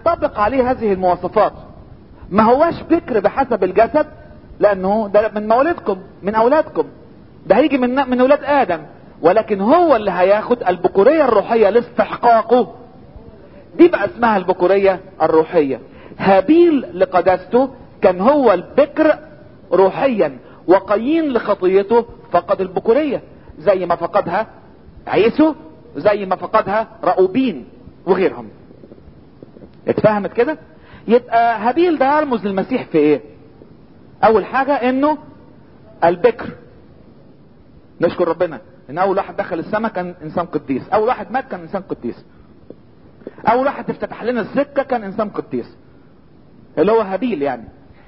تنطبق عليه هذه المواصفات ما هواش بكر بحسب الجسد لانه ده من موالدكم من اولادكم ده هيجي من من اولاد ادم ولكن هو اللي هياخد البكورية الروحية لاستحقاقه دي بقى اسمها البكورية الروحية هابيل لقداسته كان هو البكر روحيا وقايين لخطيته فقد البكورية زي ما فقدها عيسو زي ما فقدها رأوبين وغيرهم اتفهمت كده يبقى هابيل ده يرمز للمسيح في ايه اول حاجة انه البكر نشكر ربنا ان اول واحد دخل السماء كان انسان قديس اول واحد مات كان انسان قديس اول واحد افتتح لنا السكة كان انسان قديس اللي هو هابيل يعني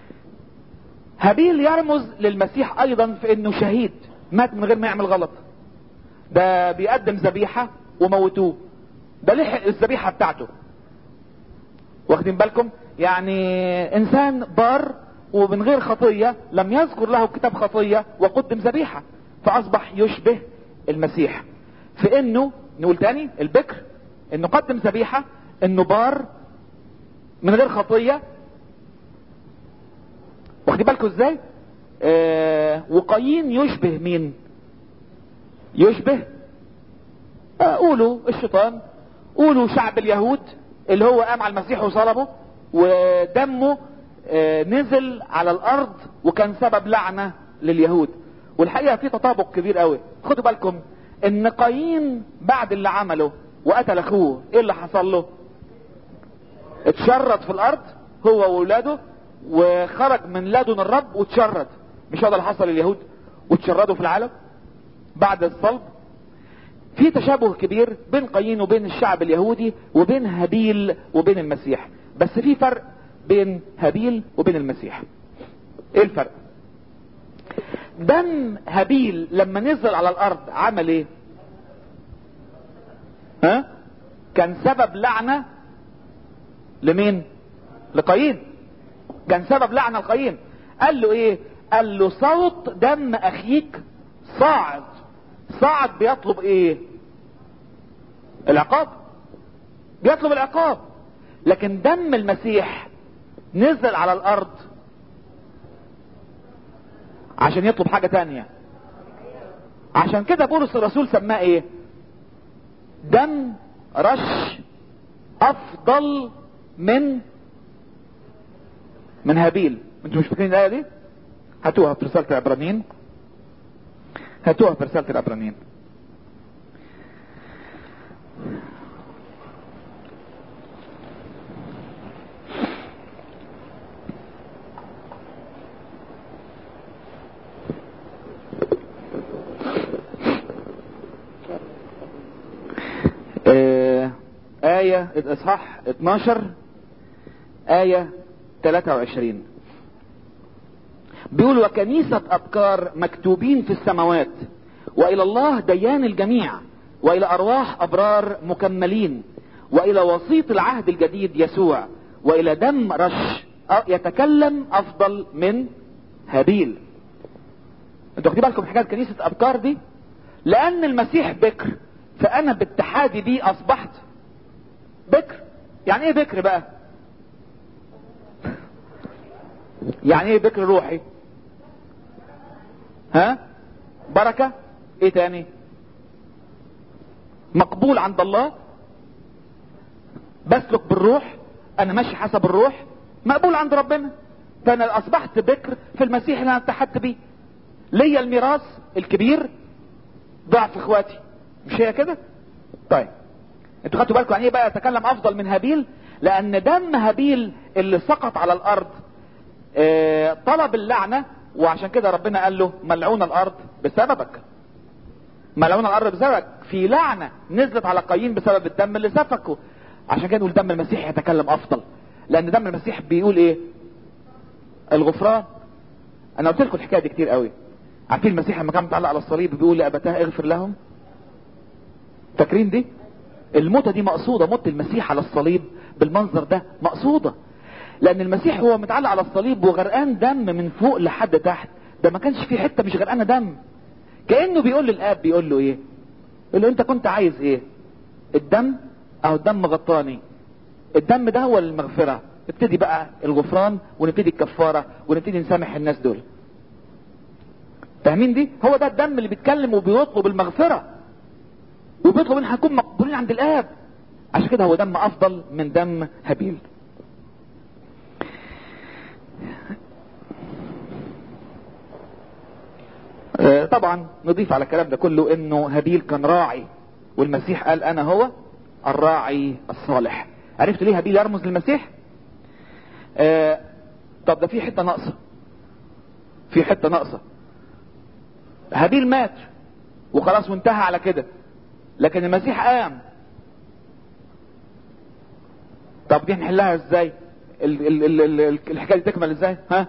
هابيل يرمز للمسيح ايضا في انه شهيد مات من غير ما يعمل غلط ده بيقدم ذبيحة وموتوه ده لحق الذبيحة بتاعته واخدين بالكم يعني انسان بار ومن غير خطية لم يذكر له كتاب خطية وقدم ذبيحة فاصبح يشبه المسيح في انه نقول تاني البكر انه قدم ذبيحة انه بار من غير خطية واخدين بالكم ازاي آه وقايين يشبه مين يشبه آه قولوا الشيطان قولوا شعب اليهود اللي هو قام على المسيح وصلبه ودمه آه نزل على الارض وكان سبب لعنة لليهود والحقيقة في تطابق كبير قوي خدوا بالكم ان قايين بعد اللي عمله وقتل اخوه ايه اللي حصل له اتشرد في الارض هو واولاده وخرج من لدن الرب واتشرد مش هذا اللي حصل لليهود واتشردوا في العالم بعد الصلب في تشابه كبير بين قايين وبين الشعب اليهودي وبين هابيل وبين المسيح بس في فرق بين هابيل وبين المسيح ايه الفرق دم هابيل لما نزل على الارض عمل ايه ها كان سبب لعنة لمين لقايين كان سبب لعنة لقايين قال له ايه قال له صوت دم اخيك صاعد صاعد بيطلب ايه العقاب بيطلب العقاب لكن دم المسيح نزل على الارض عشان يطلب حاجة تانية عشان كده بولس الرسول سماه ايه دم رش افضل من من هابيل انتوا مش فاكرين الايه دي هاتوها في رساله العبرانيين هاتوها في رساله العبرانيين آه آية إصحاح 12 آية 23 بيقول وكنيسة أبكار مكتوبين في السماوات وإلى الله ديان الجميع وإلى أرواح أبرار مكملين وإلى وسيط العهد الجديد يسوع وإلى دم رش يتكلم أفضل من هابيل انتوا واخدين بالكم حكاية كنيسة أبكار دي لأن المسيح بكر فأنا باتحادي بيه أصبحت بكر يعني ايه بكر بقى يعني ايه بكر روحي ها بركة ايه تاني مقبول عند الله بسلك بالروح انا ماشي حسب الروح مقبول عند ربنا فانا اصبحت بكر في المسيح اللي انا اتحدت بيه ليا الميراث الكبير ضعف اخواتي مش هي كده طيب انتوا خدتوا بالكم يعني ايه بقى يتكلم افضل من هابيل لان دم هابيل اللي سقط على الارض اه طلب اللعنة وعشان كده ربنا قال له ملعون الارض بسببك ملعون الارض بسببك في لعنة نزلت على قايين بسبب الدم اللي سفكه عشان كده نقول دم المسيح يتكلم افضل لان دم المسيح بيقول ايه الغفران انا قلت لكم الحكايه دي كتير قوي عارفين المسيح لما كان متعلق على الصليب بيقول لابتاه اغفر لهم فاكرين دي الموتة دي مقصودة موت المسيح على الصليب بالمنظر ده مقصودة لان المسيح هو متعلق على الصليب وغرقان دم من فوق لحد تحت ده ما كانش في حتة مش غرقانة دم كأنه بيقول للاب بيقول له ايه يقول له انت كنت عايز ايه الدم او الدم غطاني الدم ده هو المغفرة ابتدي بقى الغفران ونبتدي الكفارة ونبتدي نسامح الناس دول فاهمين دي هو ده الدم اللي بيتكلم وبيطلب المغفرة وبيطلب ان هنكون مقبولين عند الاب عشان كده هو دم افضل من دم هابيل آه، طبعا نضيف على الكلام ده كله انه هابيل كان راعي والمسيح قال انا هو الراعي الصالح عرفت ليه هابيل يرمز للمسيح آه طب ده في حته ناقصه في حته ناقصه هابيل مات وخلاص وانتهى على كده لكن المسيح قام طب دي نحلها ازاي ال ال ال ال ال الحكايه دي تكمل ازاي ها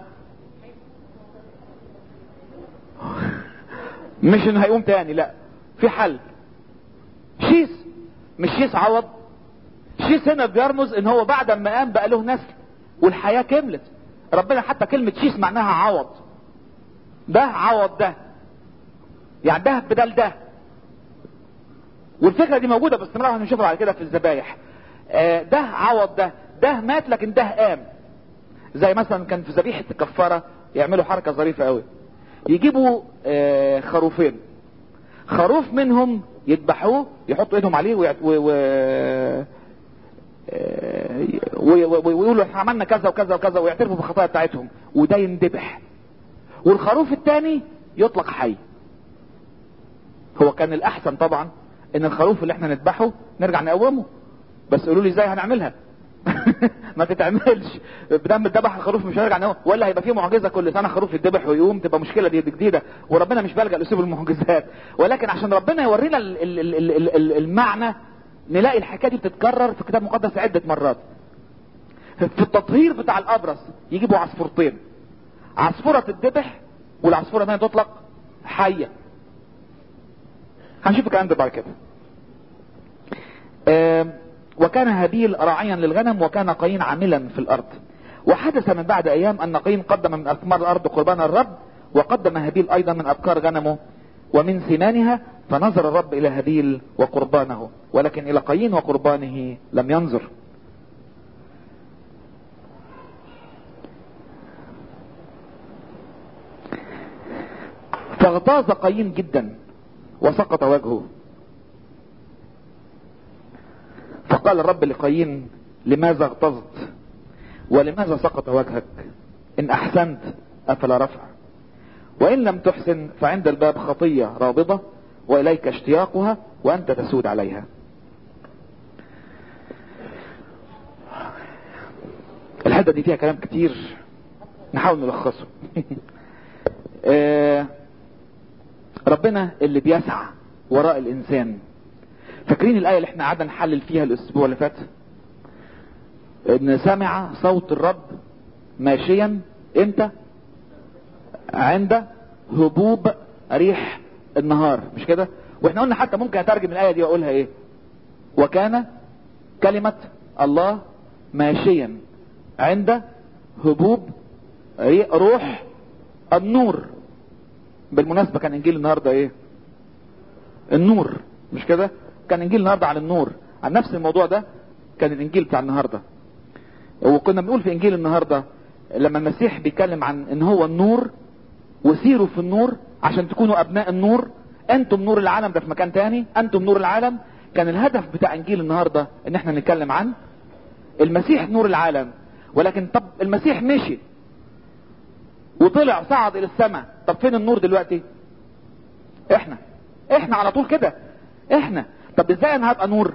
مش ان هيقوم تاني لا في حل شيس مش شيس عوض شيس هنا بيرمز ان هو بعد ما قام بقى له نسل والحياه كملت ربنا حتى كلمه شيس معناها عوض ده عوض ده يعني ده بدل ده والفكره دي موجوده باستمرار هنشوفها بعد كده في الذبايح آه ده عوض ده ده مات لكن ده قام زي مثلا كان في ذبيحه الكفاره يعملوا حركه ظريفه قوي يجيبوا آه خروفين خروف منهم يذبحوه يحطوا ايدهم عليه ويعت... و... و... ويقولوا احنا عملنا كذا وكذا وكذا ويعترفوا بالخطايا بتاعتهم وده يندبح والخروف الثاني يطلق حي هو كان الاحسن طبعا ان الخروف اللي احنا نذبحه نرجع نقومه بس قولوا لي ازاي هنعملها ما تتعملش بدم الذبح الخروف مش هنرجع نقوم ولا هيبقى في معجزه كل سنه خروف يتذبح ويقوم تبقى مشكله دي جديده وربنا مش بلجا لاسلوب المعجزات ولكن عشان ربنا يورينا ال ال ال ال ال المعنى نلاقي الحكايه دي بتتكرر في الكتاب المقدس عده مرات في التطهير بتاع الابرص يجيبوا عصفورتين عصفوره تتذبح والعصفوره الثانيه تطلق حيه هنشوف الكلام ده بعد كده وكان هابيل راعيا للغنم وكان قايين عاملا في الارض وحدث من بعد ايام ان قايين قدم من اثمار الارض قربان الرب وقدم هابيل ايضا من ابكار غنمه ومن سمانها فنظر الرب الى هابيل وقربانه ولكن الى قايين وقربانه لم ينظر فاغتاظ قايين جدا وسقط وجهه فقال الرب لقايين لماذا اغتظت ولماذا سقط وجهك ان احسنت افلا رفع وان لم تحسن فعند الباب خطية رابضة واليك اشتياقها وانت تسود عليها الحدة دي فيها كلام كتير نحاول نلخصه ربنا اللي بيسعى وراء الانسان فاكرين الايه اللي احنا قعدنا نحلل فيها الاسبوع اللي فات ان سمع صوت الرب ماشيا امتى عند هبوب ريح النهار مش كده واحنا قلنا حتى ممكن اترجم الايه دي واقولها ايه وكان كلمه الله ماشيا عند هبوب روح النور بالمناسبة كان انجيل النهاردة ايه النور مش كده كان انجيل النهاردة على النور عن نفس الموضوع ده كان الانجيل بتاع النهاردة وكنا بنقول في انجيل النهاردة لما المسيح بيتكلم عن ان هو النور وسيروا في النور عشان تكونوا ابناء النور انتم نور العالم ده في مكان تاني انتم نور العالم كان الهدف بتاع انجيل النهاردة ان احنا نتكلم عن المسيح نور العالم ولكن طب المسيح مشي وطلع صعد الى السماء طب فين النور دلوقتي احنا احنا على طول كده احنا طب ازاي انا هبقى نور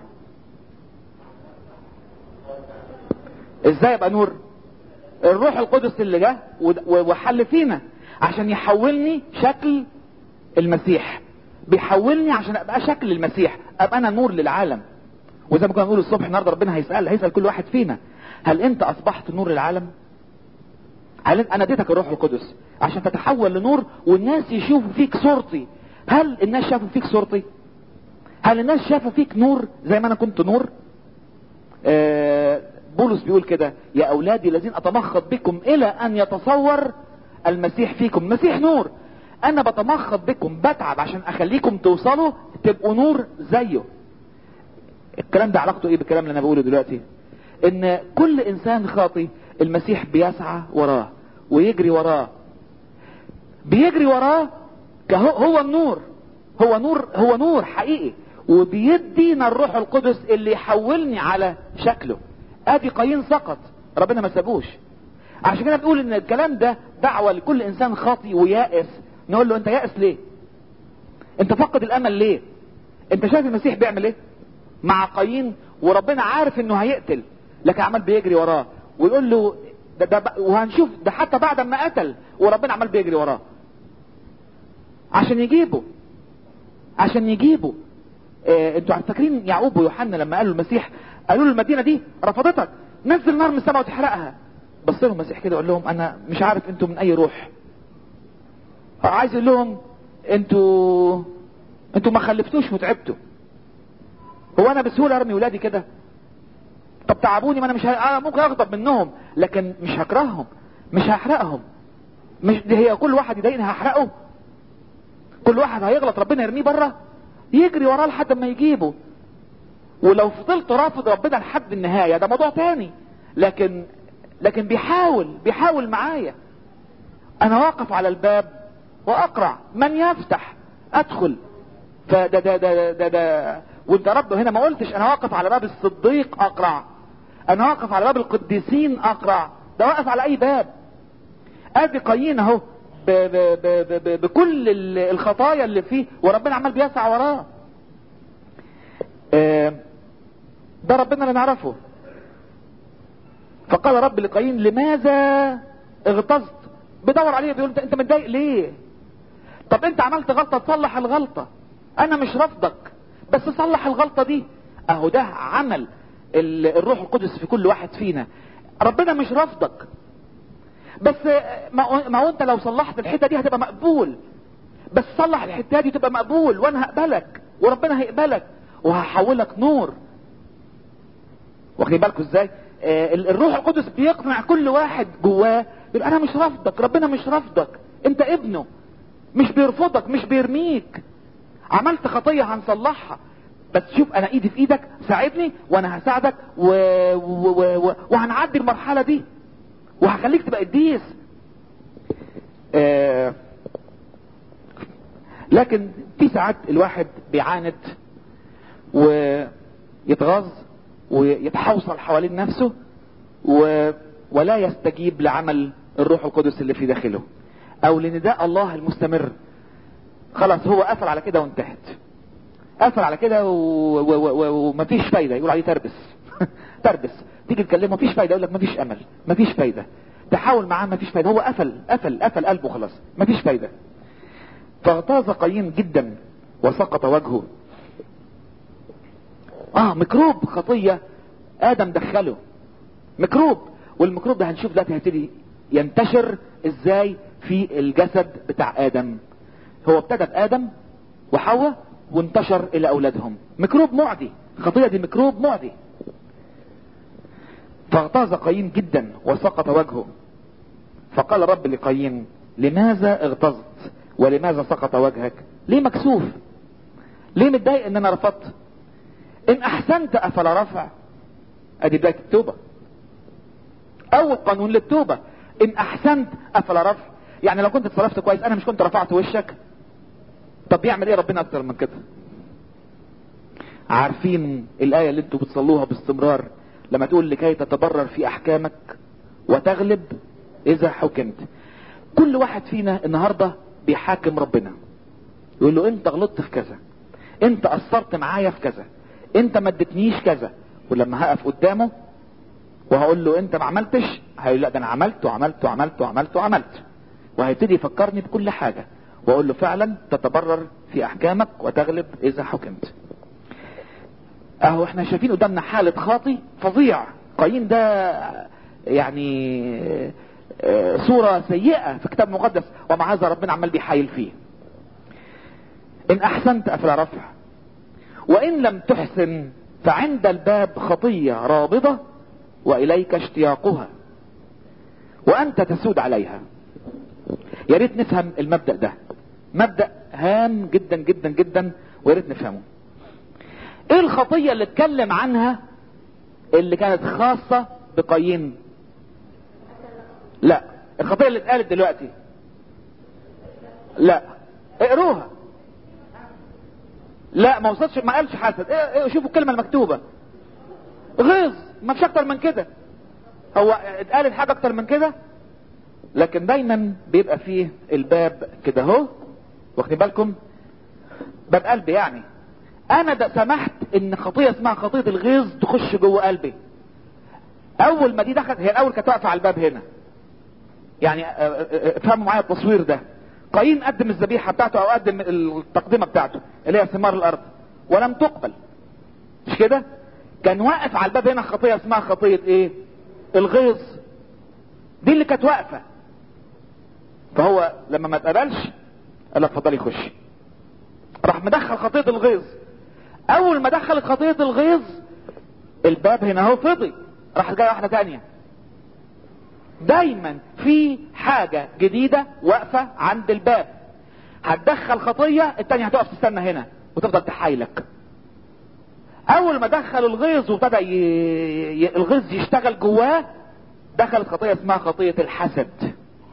ازاي ابقى نور الروح القدس اللي جه وحل فينا عشان يحولني شكل المسيح بيحولني عشان ابقى شكل المسيح ابقى انا نور للعالم وزي ما كنا بنقول الصبح النهارده ربنا هيسال هيسال كل واحد فينا هل انت اصبحت نور للعالم انا اديتك الروح القدس عشان تتحول لنور والناس يشوفوا فيك صورتي هل الناس شافوا فيك صورتي هل الناس شافوا فيك نور زي ما انا كنت نور آه بولس بيقول كده يا اولادي الذين اتمخض بكم الى ان يتصور المسيح فيكم المسيح نور انا بتمخض بكم بتعب عشان اخليكم توصلوا تبقوا نور زيه الكلام ده علاقته ايه بالكلام اللي انا بقوله دلوقتي ان كل انسان خاطي المسيح بيسعى وراه ويجري وراه بيجري وراه كهو هو النور هو نور هو نور حقيقي وبيدينا الروح القدس اللي يحولني على شكله ادي قايين سقط ربنا ما سابوش عشان كده بنقول ان الكلام ده دعوه لكل انسان خاطي ويائس نقول له انت يائس ليه انت فقد الامل ليه انت شايف المسيح بيعمل ايه مع قايين وربنا عارف انه هيقتل لكن عمال بيجري وراه ويقول له ده ده وهنشوف ده حتى بعد ما قتل وربنا عمال بيجري وراه عشان يجيبه عشان يجيبه اه انتوا فاكرين يعقوب ويوحنا لما قالوا المسيح قالوا له المدينه دي رفضتك نزل نار من السماء وتحرقها بص لهم المسيح كده يقول لهم انا مش عارف انتوا من اي روح عايز يقول لهم انتوا انتوا ما خلفتوش وتعبتوا هو انا بسهوله ارمي ولادي كده طب تعبوني ما انا مش ه... انا ممكن اغضب منهم لكن مش هكرههم مش هحرقهم مش دي هي كل واحد يضايقني هحرقه كل واحد هيغلط ربنا يرميه بره يجري وراه لحد ما يجيبه ولو فضلت رافض ربنا لحد النهاية ده موضوع تاني لكن لكن بيحاول بيحاول معايا انا واقف على الباب واقرع من يفتح ادخل فده ده ده ده, ده وانت رب هنا ما قلتش انا واقف على باب الصديق اقرع انا واقف على باب القديسين اقرع ده واقف على اي باب ادي قايين اهو بكل الخطايا اللي فيه وربنا عمال بيسعى وراه ده ربنا اللي نعرفه فقال رب لقايين لماذا اغتظت بدور عليه بيقول انت متضايق ليه طب انت عملت غلطة تصلح الغلطة انا مش رافضك بس صلح الغلطة دي اهو ده عمل الروح القدس في كل واحد فينا ربنا مش رافضك بس ما هو انت لو صلحت الحته دي هتبقى مقبول بس صلح الحته دي تبقى مقبول وانا هقبلك وربنا هيقبلك وهحولك نور واخدين بالكم ازاي آه الروح القدس بيقنع كل واحد جواه يقول انا مش رافضك ربنا مش رافضك انت ابنه مش بيرفضك مش بيرميك عملت خطيه هنصلحها بس شوف انا ايدي في ايدك ساعدني وانا هساعدك و... و... و... و... وهنعدي المرحله دي وهخليك تبقى قديس آه لكن في ساعات الواحد بيعاند ويتغاظ ويتحوصل حوالين نفسه و... ولا يستجيب لعمل الروح القدس اللي في داخله او لنداء الله المستمر خلاص هو قفل على كده وانتهت قفل على كده ومفيش و... و... فايدة يقول عليه تربس تربس تيجي تكلمه مفيش فايدة يقول لك مفيش امل مفيش فايدة تحاول معاه مفيش فايدة هو قفل قفل قفل قلبه خلاص مفيش فايدة فاغتاظ قايين جدا وسقط وجهه اه ميكروب خطية ادم دخله ميكروب والميكروب ده هنشوف دلوقتي هيبتدي ينتشر ازاي في الجسد بتاع ادم هو ابتدى بادم وحواء وانتشر الى اولادهم ميكروب معدي الخطية دي ميكروب معدي فاغتاظ قايين جدا وسقط وجهه فقال رب لقايين لماذا اغتظت ولماذا سقط وجهك ليه مكسوف ليه متضايق ان انا رفضت ان احسنت افلا رفع ادي بداية التوبة اول قانون للتوبة ان احسنت افلا رفع يعني لو كنت اتصرفت كويس انا مش كنت رفعت وشك طب يعمل ايه ربنا اكتر من كده عارفين الاية اللي انتوا بتصلوها باستمرار لما تقول لكي تتبرر في احكامك وتغلب اذا حكمت كل واحد فينا النهاردة بيحاكم ربنا يقول له انت غلطت في كذا انت قصرت معايا في كذا انت ما ادتنيش كذا ولما هقف قدامه وهقول له انت ما عملتش هيقول لا ده انا عملت وعملت وعملت وعملت وعملت وهيبتدي يفكرني بكل حاجة واقول له فعلا تتبرر في احكامك وتغلب اذا حكمت اهو احنا شايفين قدامنا حالة خاطي فظيع قايين ده يعني صورة سيئة في كتاب مقدس ومع هذا ربنا عمال بيحايل فيه ان احسنت افلا رفع وان لم تحسن فعند الباب خطية رابضة واليك اشتياقها وانت تسود عليها يا ريت نفهم المبدأ ده مبدأ هام جدا جدا جدا ويا ريت نفهمه ايه الخطية اللي اتكلم عنها اللي كانت خاصة بقايين لا الخطية اللي اتقالت دلوقتي لا اقروها لا ما وصلش ما قالش حسد إيه إيه شوفوا الكلمة المكتوبة غيظ ما فيش اكتر من كده هو اتقالت حاجة اكتر من كده لكن دايما بيبقى فيه الباب كده اهو واخدين بالكم باب قلبي يعني انا ده سمحت ان خطيه اسمها خطيه الغيظ تخش جوه قلبي اول ما دي دخلت هي الاول كانت واقفه على الباب هنا يعني افهموا معايا التصوير ده قايين قدم الذبيحه بتاعته او قدم التقدمه بتاعته اللي هي ثمار الارض ولم تقبل مش كده كان واقف على الباب هنا خطيه اسمها خطيه ايه الغيظ دي اللي كانت واقفه فهو لما ما اتقبلش قال لك اتفضل يخش راح مدخل خطيه الغيظ اول ما دخلت خطيه الغيظ الباب هنا اهو فضي راح جاي واحده تانية دايما في حاجة جديدة واقفة عند الباب هتدخل خطية التانية هتقف تستنى هنا وتفضل تحايلك اول ما دخل الغيظ وابتدى ي... ي... الغيظ يشتغل جواه دخلت خطية اسمها خطية الحسد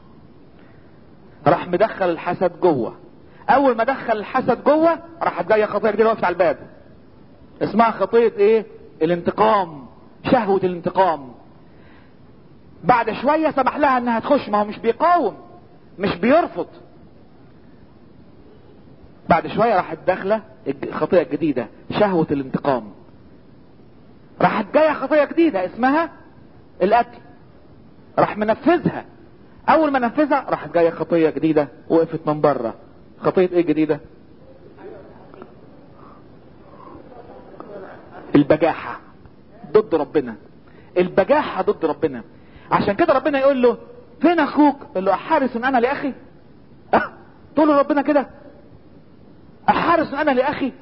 راح مدخل الحسد جوه اول ما دخل الحسد جوه راحت جايه خطيه جديده وقفت على الباب اسمها خطيه ايه الانتقام شهوه الانتقام بعد شويه سمح لها انها تخش ما هو مش بيقاوم مش بيرفض بعد شويه راحت داخله الخطيه الجديده شهوه الانتقام راحت جايه خطيه جديده اسمها القتل راح منفذها اول ما نفذها راحت جايه خطيه جديده وقفت من بره خطيه ايه جديده البجاحه ضد ربنا البجاحه ضد ربنا عشان كده ربنا يقول له فين اخوك يقول له احارس انا لاخي أه؟ تقول له ربنا كده احارس انا لاخي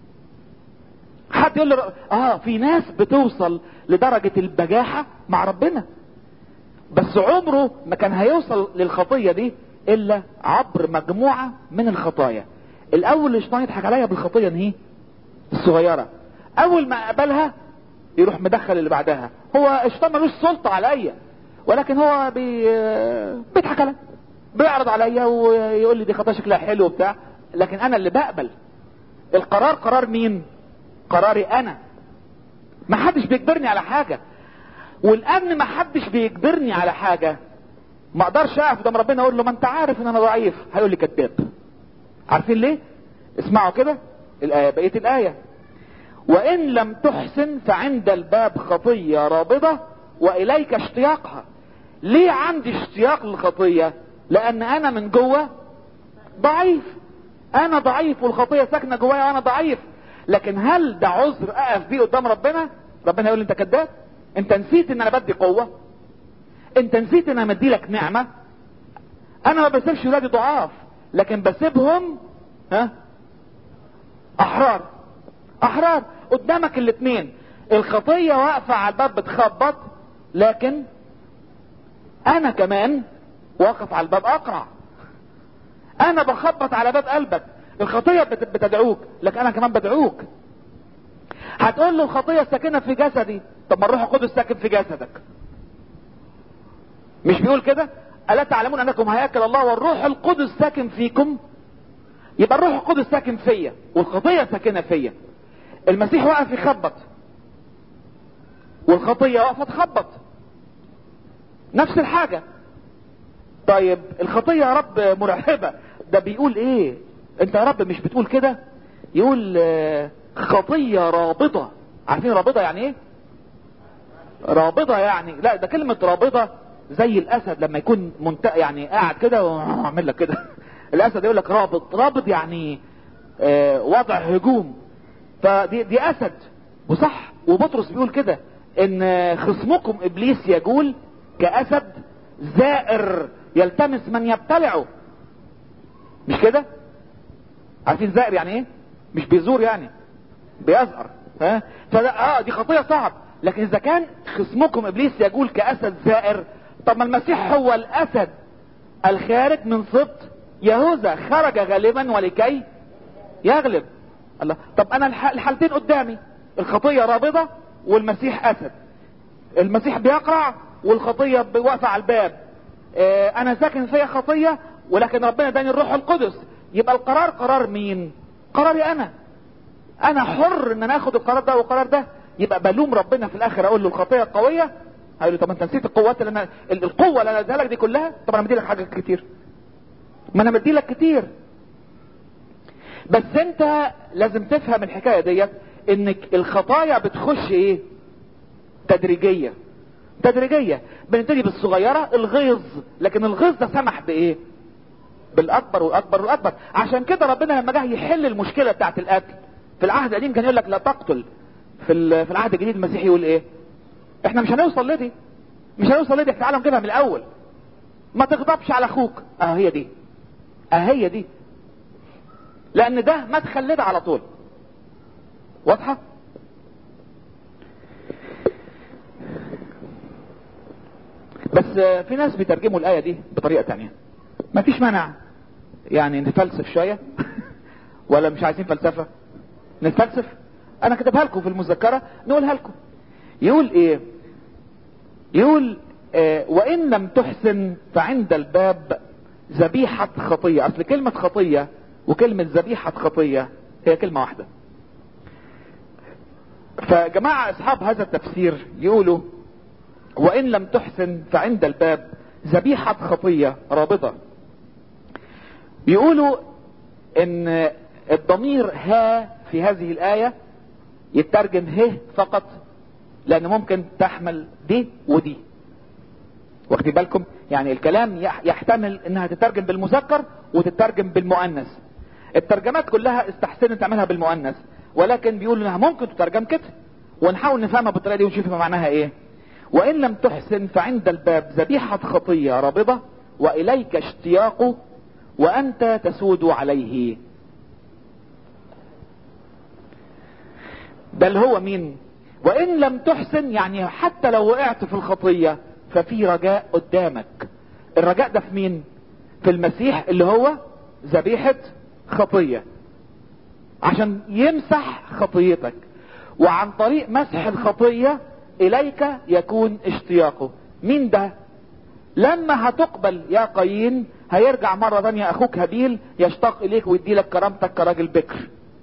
حد يقول له اه في ناس بتوصل لدرجه البجاحه مع ربنا بس عمره ما كان هيوصل للخطيه دي الا عبر مجموعه من الخطايا الاول الشيطان يضحك عليا بالخطيه ان هي الصغيره اول ما اقبلها يروح مدخل اللي بعدها هو الشيطان ملوش سلطه عليا ولكن هو بي... بيضحك عليا بيعرض عليا ويقول لي دي خطايا شكلها حلو وبتاع لكن انا اللي بقبل القرار قرار مين قراري انا ما حدش بيجبرني على حاجه والامن ما حدش بيجبرني على حاجه ما اقدرش اقف قدام ربنا اقول له ما انت عارف ان انا ضعيف هيقول لي كذاب عارفين ليه اسمعوا كده الايه بقيه الايه وان لم تحسن فعند الباب خطيه رابضه واليك اشتياقها ليه عندي اشتياق للخطيه لان انا من جوه ضعيف انا ضعيف والخطيه ساكنه جوايا وانا ضعيف لكن هل ده عذر اقف بيه قدام ربنا ربنا يقول لي انت كذاب انت نسيت ان انا بدي قوه انت نسيت ان انا مدي لك نعمه انا ما بسيبش ولادي ضعاف لكن بسيبهم ها احرار احرار قدامك الاثنين الخطيه واقفه على الباب بتخبط لكن انا كمان واقف على الباب اقرع انا بخبط على باب قلبك الخطيه بتدعوك لكن انا كمان بدعوك هتقول له الخطيه ساكنه في جسدي طب ما الروح القدس ساكن في جسدك مش بيقول كده الا تعلمون انكم هياكل الله والروح القدس ساكن فيكم يبقى الروح القدس ساكن فيا والخطيه ساكنه فيا المسيح واقف يخبط والخطيه واقفه تخبط نفس الحاجه طيب الخطيه يا رب مرعبه ده بيقول ايه انت يا رب مش بتقول كده يقول خطيه رابطه عارفين رابطه يعني ايه رابطه يعني لا ده كلمه رابطه زي الاسد لما يكون منت... يعني قاعد كده وعمل لك كده الاسد يقول لك رابط رابط يعني آه وضع هجوم فدي دي اسد وصح وبطرس بيقول كده ان خصمكم ابليس يقول كاسد زائر يلتمس من يبتلعه مش كده عارفين زائر يعني ايه مش بيزور يعني بيزقر ها فده اه دي خطيه صعب لكن اذا كان خصمكم ابليس يقول كاسد زائر طب ما المسيح هو الاسد الخارج من سبط يهوذا خرج غالبا ولكي يغلب الله طب انا الحالتين قدامي الخطيه رابضه والمسيح اسد المسيح بيقرع والخطية واقفة على الباب اه انا ساكن فيا خطية ولكن ربنا اداني الروح القدس يبقى القرار قرار مين قراري انا انا حر ان انا اخد القرار ده والقرار ده يبقى بلوم ربنا في الاخر اقول له الخطية قوية هيقول له طب انت نسيت القوات اللي انا القوة اللي انا اديها لك دي كلها طب انا مدي لك حاجات كتير ما انا مدي لك كتير بس انت لازم تفهم الحكاية ديت انك الخطايا بتخش ايه تدريجية تدريجية بنبتدي بالصغيرة الغيظ لكن الغيظ ده سمح بايه بالاكبر والاكبر والاكبر عشان كده ربنا لما جه يحل المشكلة بتاعت القتل في العهد القديم كان يقول لك لا تقتل في في العهد الجديد المسيح يقول ايه احنا مش هنوصل لدي مش هنوصل لدي احنا تعالى نجيبها من الاول ما تغضبش على اخوك اه هي دي اه هي دي لان ده مدخل لده على طول واضحه بس في ناس بيترجموا الايه دي بطريقه تانية مفيش مانع يعني نفلسف شويه ولا مش عايزين فلسفه نتفلسف انا كتبها لكم في المذكره نقولها لكم يقول ايه يقول آه وان لم تحسن فعند الباب ذبيحة خطية اصل كلمة خطية وكلمة ذبيحة خطية هي كلمة واحدة فجماعة اصحاب هذا التفسير يقولوا وان لم تحسن فعند الباب ذبيحة خطية رابضة يقولوا ان الضمير ها في هذه الآية يترجم ه فقط لان ممكن تحمل دي ودي واخدين بالكم يعني الكلام يحتمل انها تترجم بالمذكر وتترجم بالمؤنث الترجمات كلها استحسنت تعملها بالمؤنث ولكن بيقولوا انها ممكن تترجم كده ونحاول نفهمها بالطريقه دي ونشوف معناها ايه وان لم تحسن فعند الباب ذبيحه خطيه رابضه واليك اشتياقه وانت تسود عليه بل هو مين وان لم تحسن يعني حتى لو وقعت في الخطيه ففي رجاء قدامك الرجاء ده في مين في المسيح اللي هو ذبيحة خطية عشان يمسح خطيتك وعن طريق مسح الخطية اليك يكون اشتياقه مين ده لما هتقبل يا قايين هيرجع مرة ثانية اخوك هابيل يشتاق اليك ويدي لك كرامتك كراجل بكر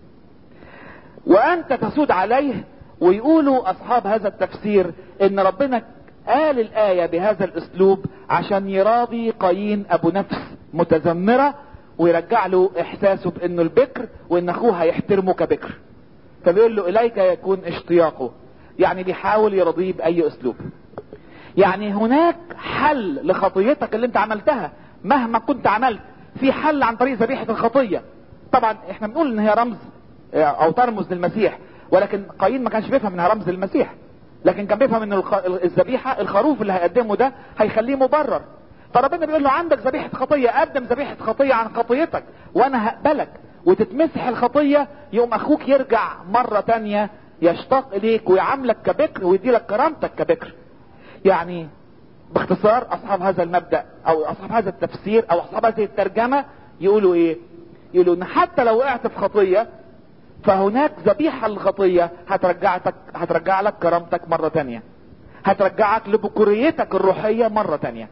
وانت تسود عليه ويقولوا اصحاب هذا التفسير ان ربنا قال الآية بهذا الاسلوب عشان يراضي قايين ابو نفس متذمرة ويرجع له احساسه بانه البكر وان اخوه هيحترمه كبكر فبيقول له اليك يكون اشتياقه يعني بيحاول يرضيه باي اسلوب يعني هناك حل لخطيتك اللي انت عملتها مهما كنت عملت في حل عن طريق ذبيحة الخطية طبعا احنا بنقول ان هي رمز او ترمز للمسيح ولكن قايين ما كانش بيفهم انها رمز للمسيح لكن كان بيفهم ان الذبيحة الخروف اللي هيقدمه ده هيخليه مبرر فربنا بيقول له عندك ذبيحة خطية قدم ذبيحة خطية عن خطيتك وانا هقبلك وتتمسح الخطية يوم اخوك يرجع مرة تانية يشتاق اليك ويعاملك كبكر ويديلك كرامتك كبكر يعني باختصار اصحاب هذا المبدأ او اصحاب هذا التفسير او اصحاب هذه الترجمة يقولوا ايه يقولوا ان حتى لو وقعت في خطية فهناك ذبيحة للخطية هترجعتك هترجع لك كرامتك مرة تانية هترجعك لبكوريتك الروحية مرة تانية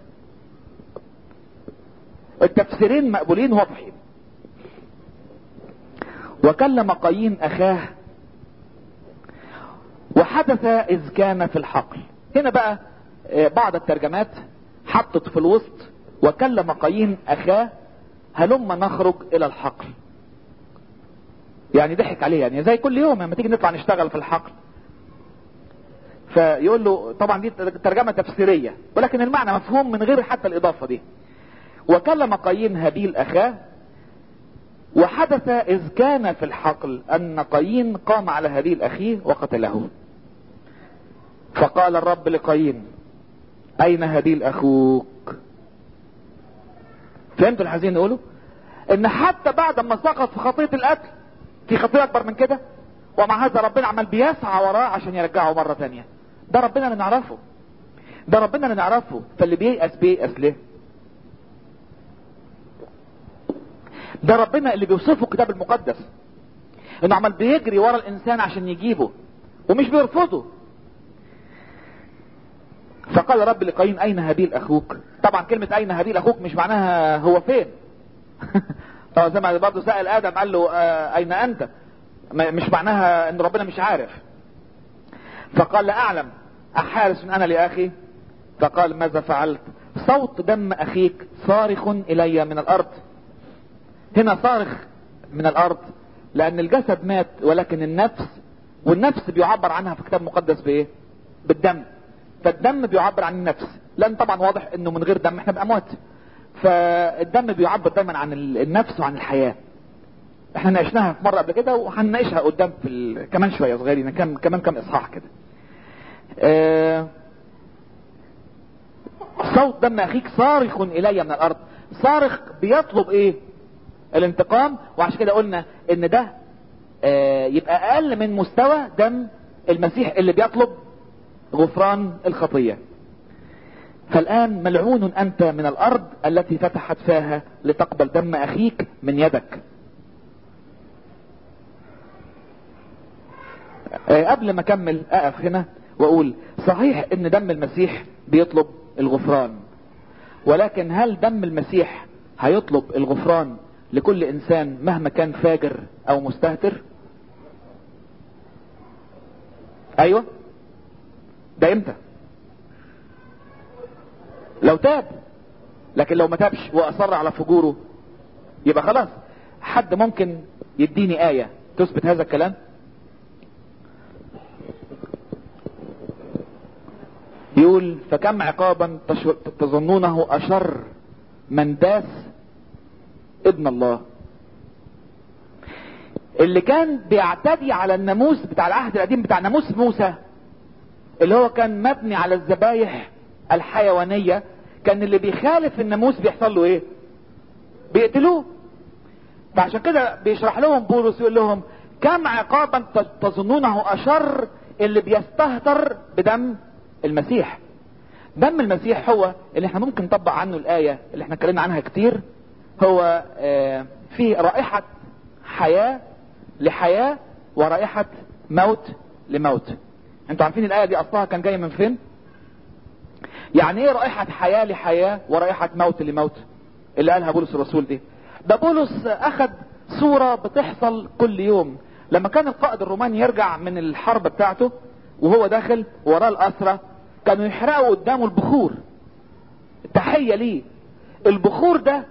التفسيرين مقبولين واضحين وكلم قايين اخاه وحدث اذ كان في الحقل هنا بقى بعض الترجمات حطت في الوسط وكلم قايين اخاه هلما نخرج الى الحقل يعني ضحك عليه يعني زي كل يوم لما تيجي نطلع نشتغل في الحقل فيقول له طبعا دي ترجمة تفسيرية ولكن المعنى مفهوم من غير حتى الاضافة دي وكلم قايين هابيل اخاه وحدث اذ كان في الحقل ان قايين قام على هابيل اخيه وقتله فقال الرب لقايين اين هابيل اخوك فهمتوا اللي عايزين نقوله ان حتى بعد ما سقط في خطية القتل في خطية اكبر من كده ومع هذا ربنا عمال بيسعى وراه عشان يرجعه مرة تانية ده ربنا اللي نعرفه ده ربنا اللي نعرفه فاللي بييأس بييأس ليه ده ربنا اللي بيوصفه الكتاب المقدس انه عمال بيجري ورا الانسان عشان يجيبه ومش بيرفضه فقال رب لقايين اين هابيل اخوك طبعا كلمة اين هابيل اخوك مش معناها هو فين طبعا زي ما برضه سأل ادم قال له آه اين انت مش معناها ان ربنا مش عارف فقال لا اعلم احارس انا لاخي فقال ماذا فعلت صوت دم اخيك صارخ الي من الارض هنا صارخ من الارض لان الجسد مات ولكن النفس والنفس بيعبر عنها في الكتاب المقدس بايه بالدم فالدم بيعبر عن النفس لان طبعا واضح انه من غير دم احنا باموات فالدم بيعبر دايما عن النفس وعن الحياه احنا ناقشناها في مره قبل كده وهنناقشها قدام في ال... كمان شويه صغيرين كم كمان كم اصحاح كده اه... صوت دم اخيك صارخ الي من الارض صارخ بيطلب ايه الانتقام وعشان كده قلنا ان ده اه يبقى اقل من مستوى دم المسيح اللي بيطلب غفران الخطيه فالان ملعون انت من الارض التي فتحت فاها لتقبل دم اخيك من يدك قبل ما اكمل اقف هنا واقول صحيح ان دم المسيح بيطلب الغفران ولكن هل دم المسيح هيطلب الغفران لكل انسان مهما كان فاجر او مستهتر ايوه ده امتى لو تاب لكن لو ما تابش واصر على فجوره يبقى خلاص حد ممكن يديني آية تثبت هذا الكلام يقول فكم عقابا تظنونه اشر من داس ابن الله اللي كان بيعتدي على الناموس بتاع العهد القديم بتاع ناموس موسى اللي هو كان مبني على الذبايح الحيوانية كان اللي بيخالف الناموس بيحصل له ايه بيقتلوه فعشان كده بيشرح لهم بولس يقول لهم كم عقابا تظنونه اشر اللي بيستهتر بدم المسيح دم المسيح هو اللي احنا ممكن نطبق عنه الآية اللي احنا اتكلمنا عنها كتير هو اه في رائحة حياة لحياة ورائحة موت لموت انتوا عارفين الآية دي أصلها كان جاي من فين يعني ايه رائحة حياة لحياة ورائحة موت لموت اللي قالها بولس الرسول دي ده بولس اخد صورة بتحصل كل يوم لما كان القائد الروماني يرجع من الحرب بتاعته وهو داخل وراه الأسرة كانوا يحرقوا قدامه البخور تحية ليه البخور ده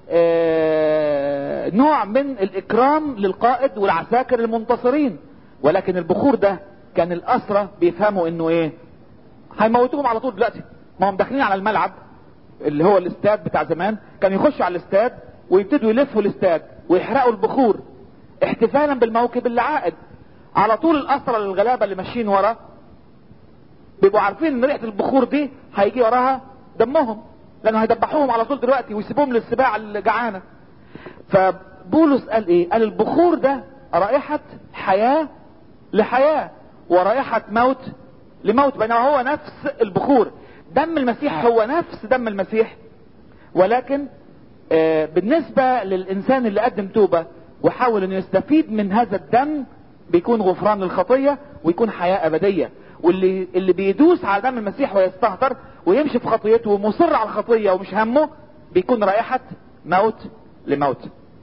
آه نوع من الإكرام للقائد والعساكر المنتصرين ولكن البخور ده كان الأسرة بيفهموا إنه إيه هيموتوهم على طول دلوقتي ما هم داخلين على الملعب اللي هو الاستاد بتاع زمان كانوا يخشوا على الاستاد ويبتدوا يلفوا الاستاد ويحرقوا البخور احتفالا بالموكب اللي عائد على طول الأسرة للغلابة اللي ماشيين ورا بيبقوا عارفين ان ريحة البخور دي هيجي وراها دمهم لانه هيدبحوهم على طول دلوقتي ويسيبوهم للسباع الجعانة فبولس قال ايه قال البخور ده رائحة حياة لحياة ورائحة موت لموت بينما هو نفس البخور دم المسيح هو نفس دم المسيح ولكن آه بالنسبة للانسان اللي قدم توبة وحاول انه يستفيد من هذا الدم بيكون غفران للخطية ويكون حياة ابدية واللي اللي بيدوس على دم المسيح ويستهتر ويمشي في خطيته ومصر على الخطيه ومش همه بيكون رائحه موت لموت.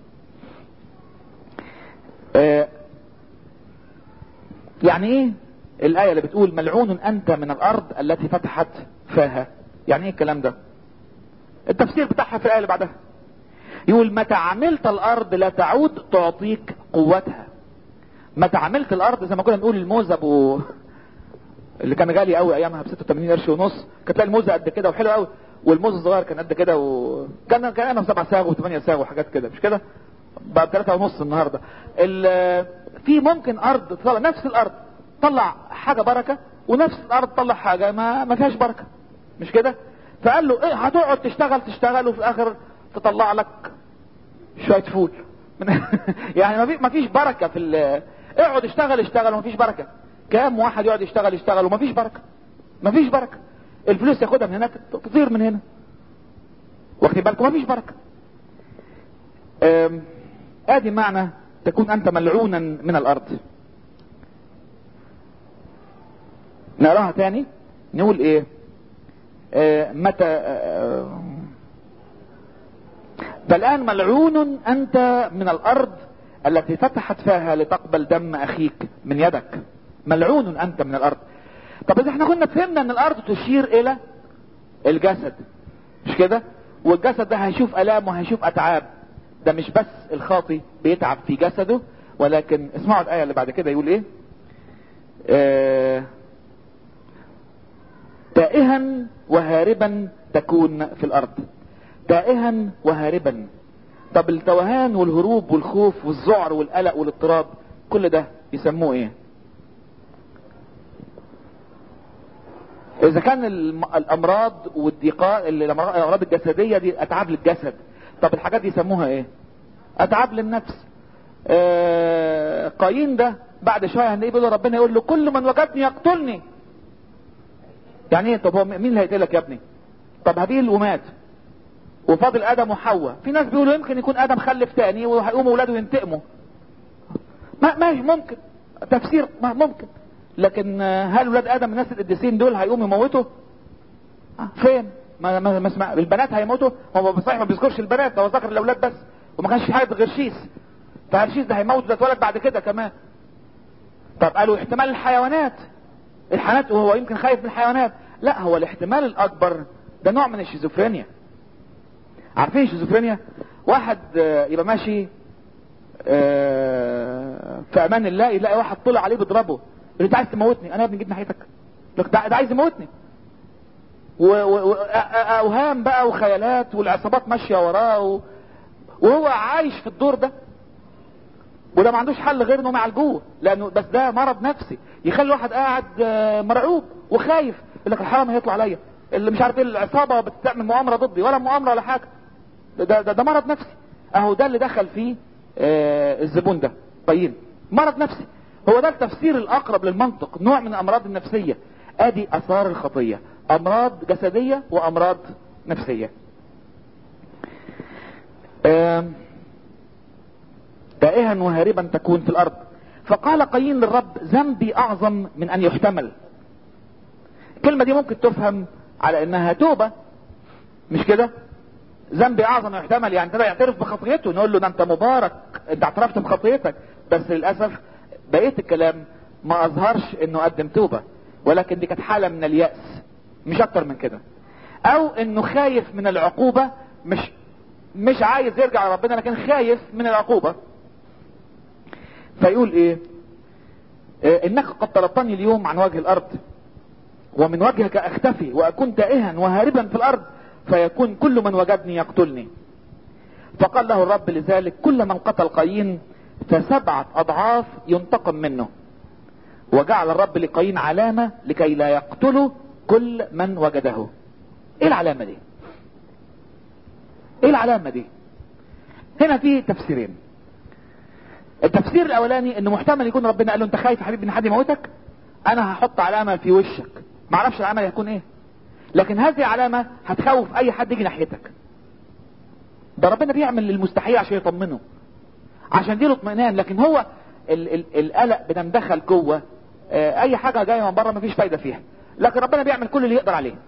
آه يعني ايه الايه اللي بتقول ملعون انت من الارض التي فتحت فاها؟ يعني ايه الكلام ده؟ التفسير بتاعها في الايه اللي بعدها. يقول متى عملت الارض لا تعود تعطيك قوتها. متى عملت الارض زي ما كنا بنقول الموز ابو اللي كان غالي قوي ايامها ب 86 قرش ونص كانت تلاقي الموزه قد كده وحلو قوي والموز الصغير كان قد كده وكان كان انا 7 ساغ و8 ساغ وحاجات كده مش كده بقى ب 3 ونص النهارده في ممكن ارض تطلع نفس الارض تطلع حاجه بركه ونفس الارض تطلع حاجه ما ما فيهاش بركه مش كده فقال له ايه هتقعد تشتغل تشتغل وفي الاخر تطلع لك شويه فول يعني ما فيش بركه في اقعد اشتغل اشتغل وما فيش بركه كام واحد يقعد يشتغل يشتغل ومفيش بركة مفيش بركة الفلوس ياخدها من هناك تطير من هنا واخدين بالكم مفيش بركة ادي معنى تكون انت ملعونا من الارض نقراها تاني نقول ايه آه، متى آه، فالآن ملعون أنت من الأرض التي فتحت فاها لتقبل دم أخيك من يدك ملعون أنت من الأرض طب إذا احنا كنا فهمنا أن الأرض تشير إلى الجسد مش كده والجسد ده هيشوف ألام وهيشوف أتعاب ده مش بس الخاطي بيتعب في جسده ولكن اسمعوا الآية اللي بعد كده يقول إيه آه تائها وهاربا تكون في الأرض تائها وهاربا طب التوهان والهروب والخوف والذعر والقلق والاضطراب كل ده يسموه ايه اذا كان الم- الامراض والضيقات الامراض الجسديه دي اتعاب للجسد طب الحاجات دي يسموها ايه اتعاب للنفس آه قايين ده بعد شويه هنلاقيه بيقول ربنا يقول له كل من وجدني يقتلني يعني ايه طب هو مين اللي هيقتلك يا ابني طب هابيل ومات وفاضل ادم وحواء في ناس بيقولوا يمكن يكون ادم خلف تاني وهيقوموا اولاده ينتقموا ما ماشي ممكن تفسير ما ممكن لكن آه، هل ولاد ادم الناس القديسين دول هيقوموا يموتوا آه، فين ما ما ما اسمع البنات هيموتوا هو صحيح ما بيذكرش البنات ده هو ذكر الاولاد بس وما كانش في حاجه غير شيس فهرشيس ده هيموت ده اتولد بعد كده كمان طب قالوا احتمال الحيوانات الحيوانات وهو يمكن خايف من الحيوانات لا هو الاحتمال الاكبر ده نوع من الشيزوفرينيا عارفين الشيزوفرينيا واحد آه، يبقى ماشي آه، في امان الله يلاقي واحد طلع عليه بيضربه يقول له انت عايز تموتني انا يا ابني جيت ناحيتك لك ده ده عايز يموتني و- و- و- أ- أ- اوهام بقى وخيالات والعصابات ماشيه وراه و- وهو عايش في الدور ده وده ما عندوش حل غير انهم يعالجوه لانه بس ده مرض نفسي يخلي الواحد قاعد آه، مرعوب وخايف يقول لك الحرام هيطلع عليا اللي مش عارف ايه العصابه بتعمل مؤامره ضدي ولا مؤامره ولا حاجه ده ده, ده مرض نفسي اهو ده اللي دخل فيه آه، الزبون ده طيب مرض نفسي هو ده التفسير الاقرب للمنطق نوع من الامراض النفسيه ادي اثار الخطيه امراض جسديه وامراض نفسيه آم، تائها وهاربا تكون في الارض فقال قايين للرب ذنبي اعظم من ان يحتمل الكلمه دي ممكن تفهم على انها توبه مش كده ذنبي اعظم من يحتمل يعني ابتدى يعترف بخطيته نقول له ده انت مبارك انت اعترفت بخطيتك بس للاسف بقيه الكلام ما اظهرش انه قدم توبه ولكن دي كانت حاله من الياس مش اكتر من كده او انه خايف من العقوبه مش مش عايز يرجع لربنا لكن خايف من العقوبه فيقول ايه آه، انك قد طردتني اليوم عن وجه الارض ومن وجهك اختفي واكون تائها وهاربا في الارض فيكون كل من وجدني يقتلني فقال له الرب لذلك كل من قتل قايين فسبعة اضعاف ينتقم منه وجعل الرب لقايين علامة لكي لا يقتله كل من وجده ايه العلامة دي ايه العلامة دي هنا في تفسيرين التفسير الاولاني انه محتمل يكون ربنا قال له انت خايف يا حبيبي ان حد يموتك انا هحط علامة في وشك ما اعرفش العلامة هتكون ايه لكن هذه علامة هتخوف اي حد يجي ناحيتك ده ربنا بيعمل المستحيل عشان يطمنه عشان يديله اطمئنان لكن هو ال ال القلق بتندخل جوه آه، اي حاجة جاية من بره مفيش فايدة فيها لكن ربنا بيعمل كل اللي يقدر عليه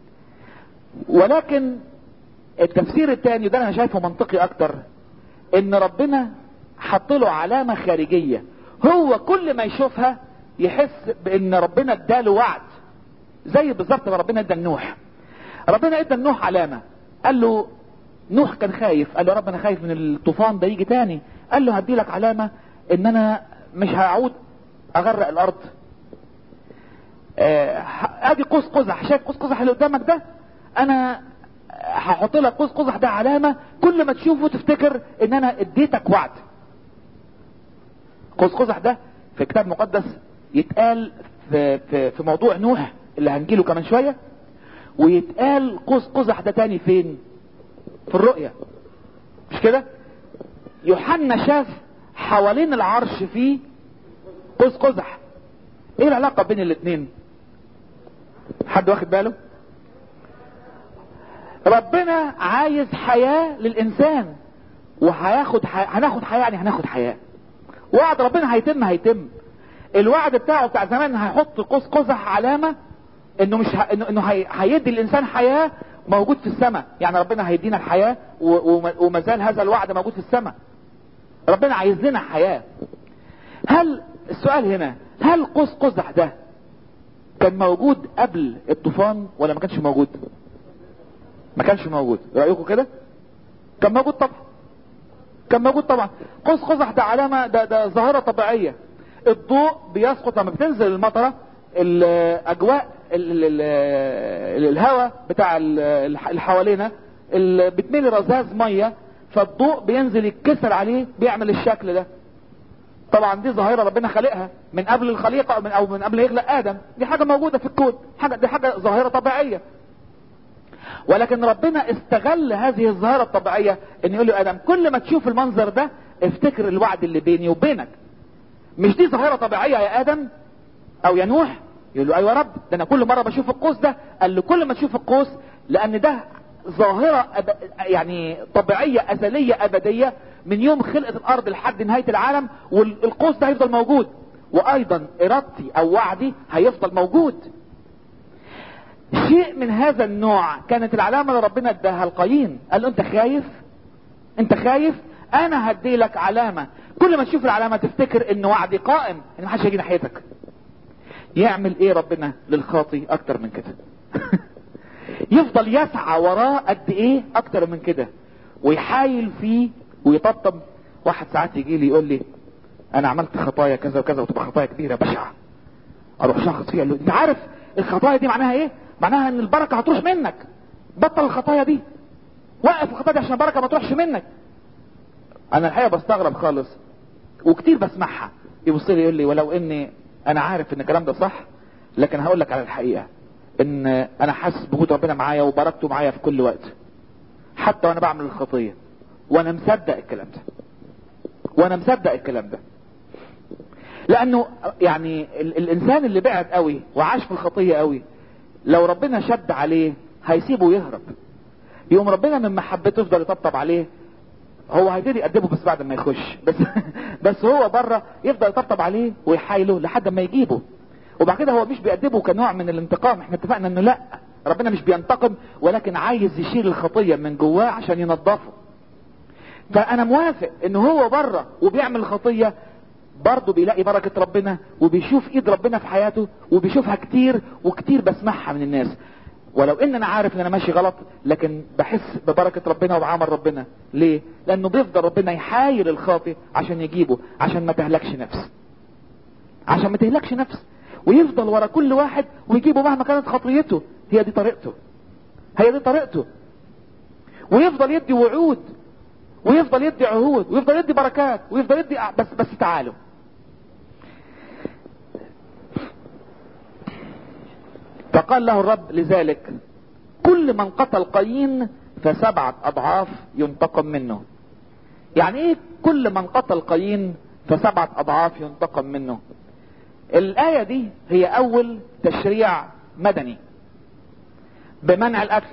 ولكن التفسير الثاني ده انا شايفه منطقي اكتر ان ربنا حط له علامة خارجية هو كل ما يشوفها يحس بان ربنا اداله وعد زي بالظبط ما ربنا ادى لنوح ربنا ادى لنوح علامة قال له نوح كان خايف قال له يا رب انا خايف من الطوفان ده يجي تاني قال له هدي لك علامة ان انا مش هعود اغرق الارض آه، ه- ادي قوس قزح شايف قوس قزح اللي قدامك ده انا هحط لك قوس قزح ده علامة كل ما تشوفه تفتكر ان انا اديتك وعد قوس قزح ده في كتاب مقدس يتقال في, في, في موضوع نوح اللي هنجيله كمان شوية ويتقال قوس قزح ده تاني فين في الرؤية مش كده يوحنا شاف حوالين العرش فيه قوس قزح ايه العلاقة بين الاتنين حد واخد باله ربنا عايز حياة للإنسان وهياخد حي... هناخد حياة يعني هناخد حياة وعد ربنا هيتم هيتم الوعد بتاعه بتاع زمان هيحط قوس قزح علامة انه مش ه... انه, إنه هي... هيدي الانسان حياة موجود في السماء يعني ربنا هيدينا الحياة و... وما... وما زال هذا الوعد موجود في السماء ربنا عايز لنا حياة هل السؤال هنا هل قوس قزح ده كان موجود قبل الطوفان ولا ما كانش موجود ما كانش موجود رأيكم كده كان موجود طبعا كان موجود طبعا قوس قزح ده علامة ده, ده ظاهرة طبيعية الضوء بيسقط لما بتنزل المطرة الاجواء الهواء بتاع اللي حوالينا بتميل رذاذ ميه فالضوء بينزل يتكسر عليه بيعمل الشكل ده طبعا دي ظاهره ربنا خالقها من قبل الخليقه او من او من قبل يخلق ادم دي حاجه موجوده في الكون حاجه دي حاجه ظاهره طبيعيه ولكن ربنا استغل هذه الظاهره الطبيعيه ان يقول له ادم كل ما تشوف المنظر ده افتكر الوعد اللي بيني وبينك مش دي ظاهره طبيعيه يا ادم او يا نوح يقول له ايوه يا رب ده انا كل مره بشوف القوس ده قال له كل ما تشوف القوس لان ده ظاهره أب... يعني طبيعيه ازليه ابديه من يوم خلقه الارض لحد نهايه العالم والقوس ده هيفضل موجود وايضا ارادتي او وعدي هيفضل موجود شيء من هذا النوع كانت العلامه اللي ربنا اداها القايين قال له انت خايف انت خايف انا هدي لك علامه كل ما تشوف العلامه تفتكر ان وعدي قائم ان محدش هيجي ناحيتك يعمل ايه ربنا للخاطي اكتر من كده يفضل يسعى وراه قد ايه اكتر من كده ويحايل فيه ويطبطب واحد ساعات يجي لي يقول لي انا عملت خطايا كذا وكذا وتبقى خطايا كبيره بشعه اروح شخص فيها انت عارف الخطايا دي معناها ايه معناها ان البركه هتروح منك بطل الخطايا دي وقف الخطايا دي عشان البركه ما تروحش منك انا الحقيقه بستغرب خالص وكتير بسمعها يبص لي يقول لي ولو اني انا عارف ان الكلام ده صح لكن هقول لك على الحقيقه ان انا حاسس بوجود ربنا معايا وبركته معايا في كل وقت حتى وانا بعمل الخطيه وانا مصدق الكلام ده وانا مصدق الكلام ده لانه يعني ال الانسان اللي بعد قوي وعاش في الخطيه قوي لو ربنا شد عليه هيسيبه يهرب يقوم ربنا من محبته يفضل يطبطب عليه هو هيبتدي يقدمه بس بعد ما يخش بس بس هو بره يفضل يطبطب عليه ويحايله لحد ما يجيبه وبعد كده هو مش بيقدمه كنوع من الانتقام احنا اتفقنا انه لا ربنا مش بينتقم ولكن عايز يشيل الخطيه من جواه عشان ينظفه فانا موافق ان هو بره وبيعمل خطيه برضه بيلاقي بركة ربنا وبيشوف ايد ربنا في حياته وبيشوفها كتير وكتير بسمعها من الناس ولو ان انا عارف ان انا ماشي غلط لكن بحس ببركة ربنا وبعمل ربنا ليه لانه بيفضل ربنا يحايل الخاطئ عشان يجيبه عشان ما تهلكش نفس عشان ما تهلكش نفس ويفضل ورا كل واحد ويجيبه مهما كانت خطيته هي دي طريقته هي دي طريقته ويفضل يدي وعود ويفضل يدي عهود ويفضل يدي بركات ويفضل يدي بس بس تعالوا فقال له الرب لذلك كل من قتل قايين فسبعة اضعاف ينتقم منه يعني ايه كل من قتل قايين فسبعة اضعاف ينتقم منه الاية دي هي اول تشريع مدني بمنع القتل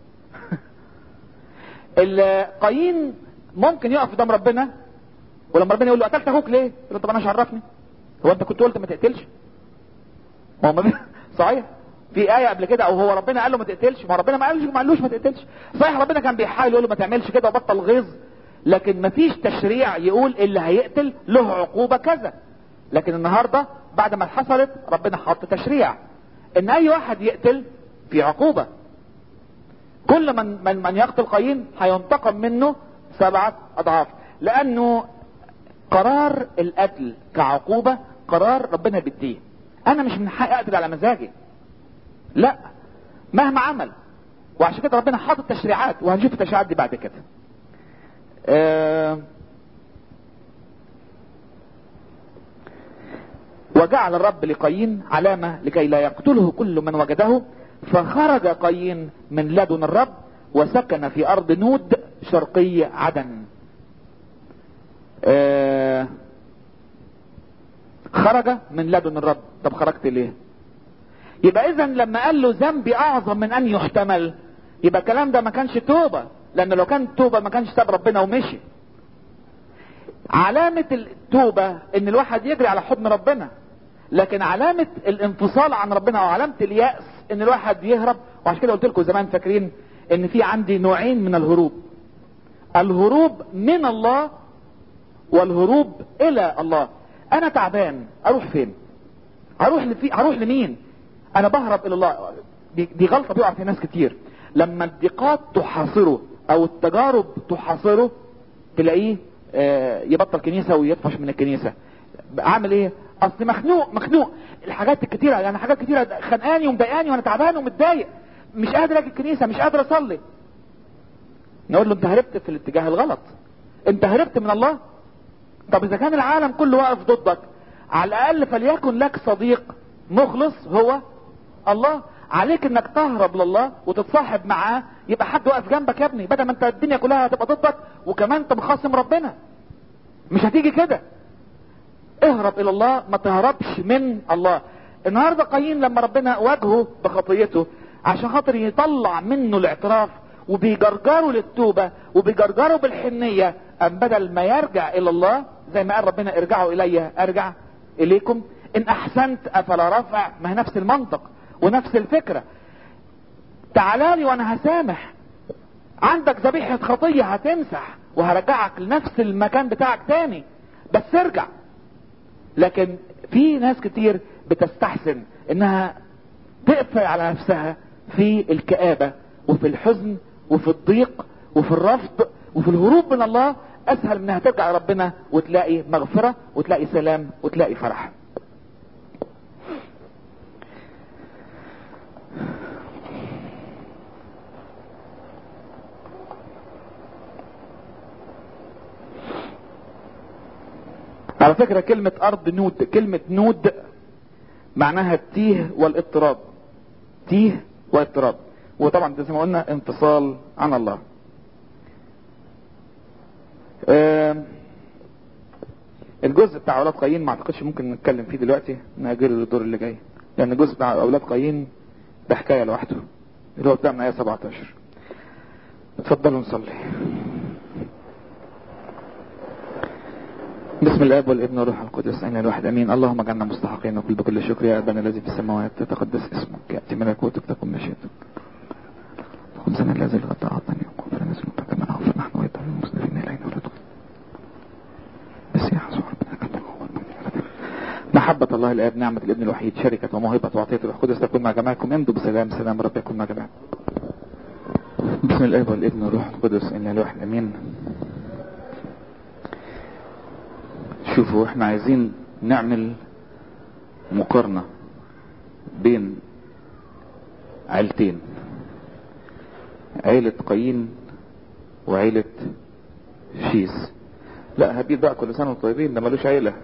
القايين ممكن يقف قدام ربنا ولما ربنا يقول له قتلت اخوك ليه؟ يقول له طب انا مش عرفني هو انت كنت قلت ما تقتلش ما هو صحيح في آية قبل كده او هو ربنا قال له ما تقتلش ما ربنا ما قالش ما قالوش ما تقتلش صحيح ربنا كان بيحاول يقول له ما تعملش كده وبطل غيظ لكن ما فيش تشريع يقول اللي هيقتل له عقوبة كذا لكن النهاردة بعد ما حصلت ربنا حط تشريع ان اي واحد يقتل في عقوبة كل من من, من يقتل قايين هينتقم منه سبعة اضعاف لانه قرار القتل كعقوبة قرار ربنا بيديه انا مش من حقي اقتل على مزاجي لا مهما عمل وعشان كده ربنا حاطط تشريعات وهنشوف التشريعات دي بعد كده أه وجعل الرب لقايين علامة لكي لا يقتله كل من وجده فخرج قايين من لدن الرب وسكن في ارض نود شرقي عدن أه خرج من لدن الرب طب خرجت ليه يبقى اذا لما قال له ذنبي اعظم من ان يحتمل يبقى الكلام ده ما كانش توبة لان لو كان توبة ما كانش ساب ربنا ومشي علامة التوبة ان الواحد يجري على حضن ربنا لكن علامة الانفصال عن ربنا او علامة اليأس ان الواحد يهرب وعشان كده قلت لكم زمان فاكرين ان في عندي نوعين من الهروب الهروب من الله والهروب الى الله انا تعبان اروح فين اروح لفي اروح لمين انا بهرب الى الله دي, دي غلطه بيقع في ناس كتير لما الضيقات تحاصره او التجارب تحاصره تلاقيه آه، يبطل كنيسه ويطفش من الكنيسه اعمل ايه اصل مخنوق مخنوق الحاجات الكتيره يعني حاجات كتيره خانقاني ومضايقاني وانا تعبان ومتضايق مش قادر اجي الكنيسه مش قادر اصلي نقول له انت هربت في الاتجاه الغلط انت هربت من الله طب اذا كان العالم كله واقف ضدك على الاقل فليكن لك صديق مخلص هو الله عليك انك تهرب لله وتتصاحب معاه يبقى حد واقف جنبك يا ابني بدل ما انت الدنيا كلها هتبقى ضدك وكمان انت مخاصم ربنا مش هتيجي كده اهرب الى الله ما تهربش من الله النهارده قايين لما ربنا واجهه بخطيته عشان خاطر يطلع منه الاعتراف وبيجرجره للتوبة وبيجرجره بالحنية ام بدل ما يرجع الى الله زي ما قال ربنا ارجعوا الي ارجع اليكم ان احسنت افلا رفع ما هي نفس المنطق ونفس الفكرة تعالى وانا هسامح عندك ذبيحة خطية هتمسح وهرجعك لنفس المكان بتاعك تاني بس ارجع لكن في ناس كتير بتستحسن انها تقفل على نفسها في الكآبة وفي الحزن وفي الضيق وفي الرفض وفي الهروب من الله اسهل من انها ترجع لربنا وتلاقي مغفرة وتلاقي سلام وتلاقي فرح على فكرة كلمة ارض نود كلمة نود معناها التيه والاضطراب تيه واضطراب وطبعا زي ما قلنا انفصال عن الله آه الجزء بتاع اولاد قايين ما اعتقدش ممكن نتكلم فيه دلوقتي ناجله للدور اللي جاي لان الجزء بتاع اولاد قايين ده حكايه لوحده اللي هو بتاع من ايه 17 اتفضلوا نصلي بسم الاب والابن والروح القدس اين الواحد امين اللهم اجعلنا مستحقين وكل بكل شكر يا ابانا الذي في السماوات تتقدس اسمك ياتي ملكوتك تكن مشيئتك خبزنا الذي الغد اعطني وغفر لنا ذنوبنا كما نغفر نحن وايضا للمسلمين الينا ولا تدخل بس يا حسن ربنا محبة الله الآب نعمة الابن الوحيد شركة وموهبة وعطية الروح القدس تكون مع جماعكم امضوا بسلام سلام رب يكون مع جماعكم بسم الاب والابن والروح القدس ان الواحد امين شوفوا احنا عايزين نعمل مقارنة بين عيلتين عيلة قايين وعيلة شيس لا هابيل بقى كل سنة وانتم طيبين ده ملوش عيلة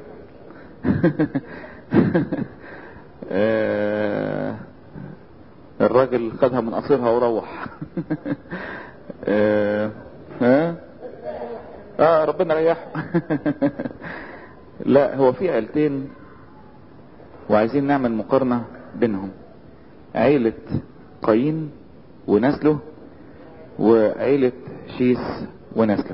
آه، الراجل خدها من قصيرها وروح آه، ها اه ربنا ريحه لا هو في عيلتين وعايزين نعمل مقارنة بينهم عيلة قايين ونسله وعيلة شيس ونسله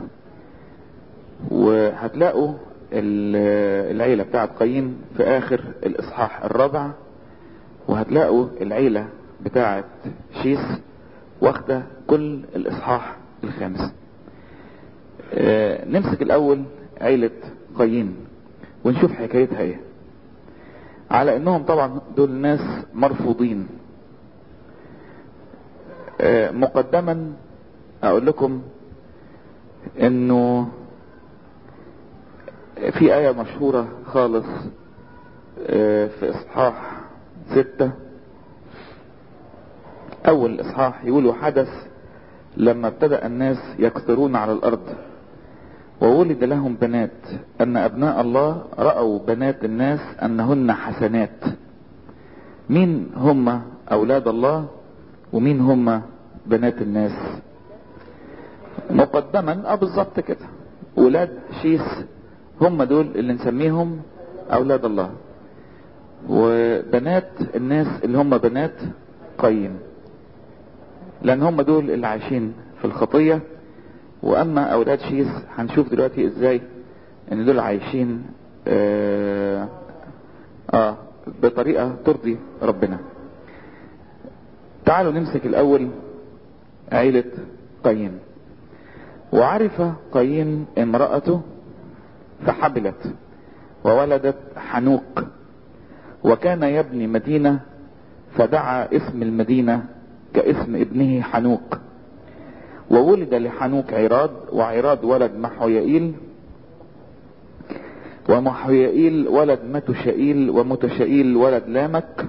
وهتلاقوا ال- العيلة بتاعت قايين في اخر الاصحاح الرابع وهتلاقوا العيلة بتاعت شيس واخدة كل الاصحاح الخامس آه، نمسك الاول عيلة قايين ونشوف حكايتها ايه على انهم طبعا دول ناس مرفوضين آه، مقدما اقول لكم انه في آية مشهورة خالص آه، في إصحاح ستة أول إصحاح يقولوا حدث لما ابتدأ الناس يكثرون على الأرض وولد لهم بنات أن أبناء الله رأوا بنات الناس أنهن حسنات مين هم أولاد الله ومين هم بنات الناس مقدما اه بالظبط كده ولاد شيس هم دول اللي نسميهم اولاد الله وبنات الناس اللي هم بنات قايين لان هم دول اللي عايشين في الخطية واما اولاد شيس هنشوف دلوقتي ازاي ان دول عايشين آه, اه بطريقة ترضي ربنا تعالوا نمسك الاول عيلة قايين وعرف قايين امرأته فحبلت وولدت حنوك وكان يبني مدينة فدعا اسم المدينة كاسم ابنه حنوك وولد لحنوك عراد وعراد ولد محويائيل ومحويائيل ولد متشائيل ومتشائيل ولد لامك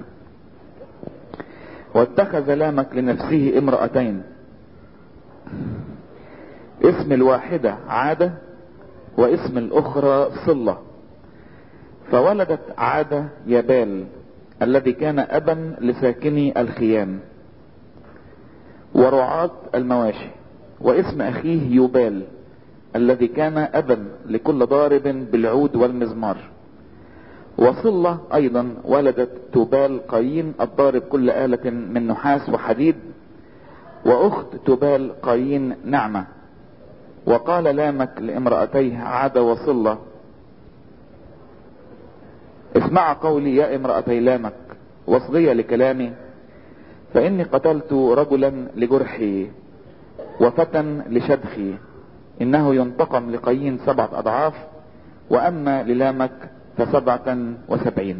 واتخذ لامك لنفسه امرأتين اسم الواحدة عادة واسم الاخرى صلة فولدت عادة يبال الذي كان ابا لساكني الخيام ورعاة المواشي واسم اخيه يبال الذي كان ابا لكل ضارب بالعود والمزمار وصلة ايضا ولدت تبال قايين الضارب كل آلة من نحاس وحديد واخت تبال قايين نعمة وقال لامك لامرأتيه عاد وصلة اسمع قولي يا امرأتي لامك واصغي لكلامي فاني قتلت رجلا لجرحي وفتى لشدخي انه ينتقم لقايين سبعة اضعاف واما للامك فسبعة وسبعين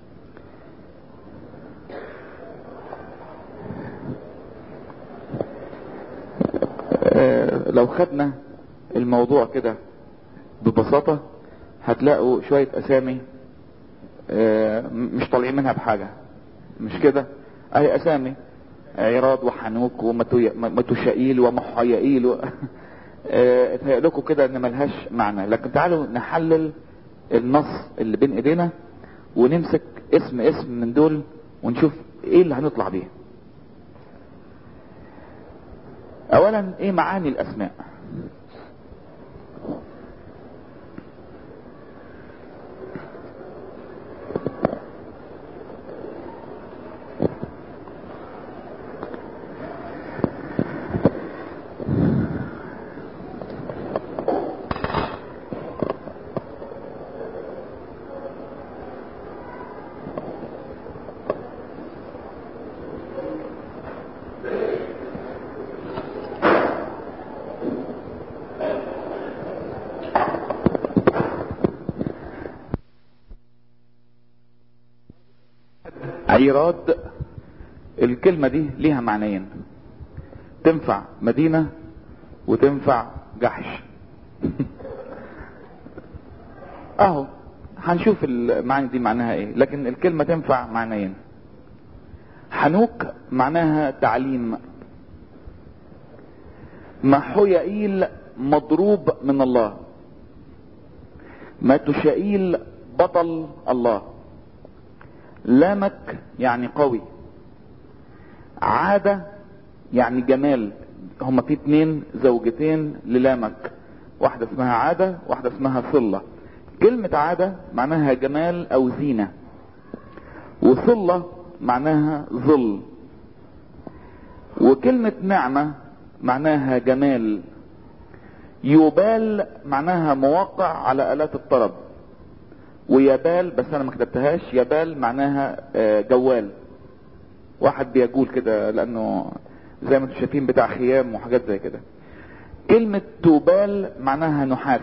آه لو خدنا الموضوع كده ببساطة هتلاقوا شوية اسامي آه مش طالعين منها بحاجة مش كده اهي اسامي عراد وحنوك ومتشائيل ومحيائيل و... اتهيأ لكم كده ان ملهاش معنى لكن تعالوا نحلل النص اللي بين ايدينا ونمسك اسم اسم من دول ونشوف ايه اللي هنطلع بيه اولا ايه معاني الاسماء عيراد الكلمة دي ليها معنيين تنفع مدينة وتنفع جحش اهو هنشوف المعاني دي معناها ايه لكن الكلمة تنفع معنيين حنوك معناها تعليم محويائيل مضروب من الله ماتشائيل بطل الله لامك يعني قوي عادة يعني جمال هما في اتنين زوجتين للامك واحدة اسمها عادة واحدة اسمها صلة كلمة عادة معناها جمال او زينة وصلة معناها ظل وكلمة نعمة معناها جمال يبال معناها موقع على آلات الطرب ويبال بس انا ما كتبتهاش يبال معناها جوال واحد بيجول كده لانه زي ما انتم شايفين بتاع خيام وحاجات زي كده كلمة توبال معناها نحاس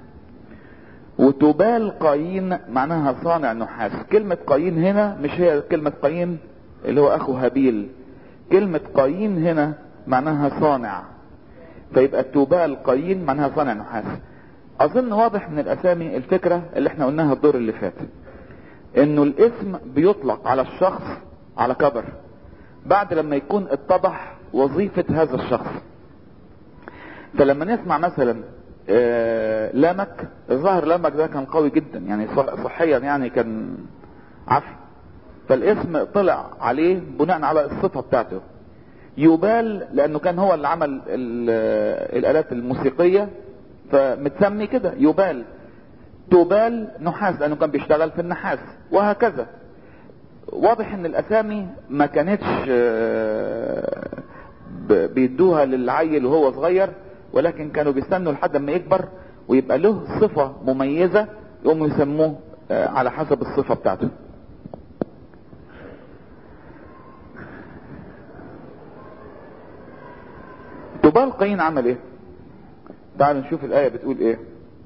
وتوبال قايين معناها صانع نحاس كلمة قايين هنا مش هي كلمة قايين اللي هو اخو هابيل كلمة قايين هنا معناها صانع فيبقى توبال قايين معناها صانع نحاس اظن واضح من الاسامي الفكرة اللي احنا قلناها الدور اللي فات انه الاسم بيطلق على الشخص على كبر بعد لما يكون اتضح وظيفة هذا الشخص فلما نسمع مثلا آه لامك الظاهر لامك ده كان قوي جدا يعني صحيا يعني كان عفي فالاسم طلع عليه بناء على الصفة بتاعته يبال لانه كان هو اللي عمل الالات الموسيقية فمتسمي كده يبال تبال نحاس لانه كان بيشتغل في النحاس وهكذا واضح ان الاسامي ما كانتش بيدوها للعيل وهو صغير ولكن كانوا بيستنوا لحد ما يكبر ويبقى له صفة مميزة يقوموا يسموه على حسب الصفة بتاعته تبال قايين عمل ايه تعالوا نشوف الآية بتقول ايه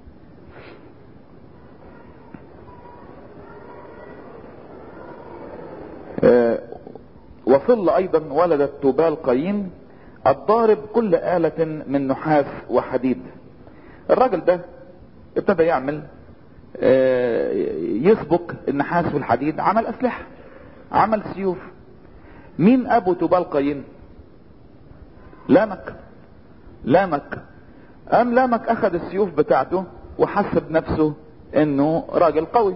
آه وصل ايضا ولدت تبال قايين الضارب كل آلة من نحاس وحديد الراجل ده ابتدى يعمل آه يسبق النحاس والحديد عمل اسلحة عمل سيوف مين ابو تبال قايين لامك لامك قام لامك اخذ السيوف بتاعته وحسب نفسه انه راجل قوي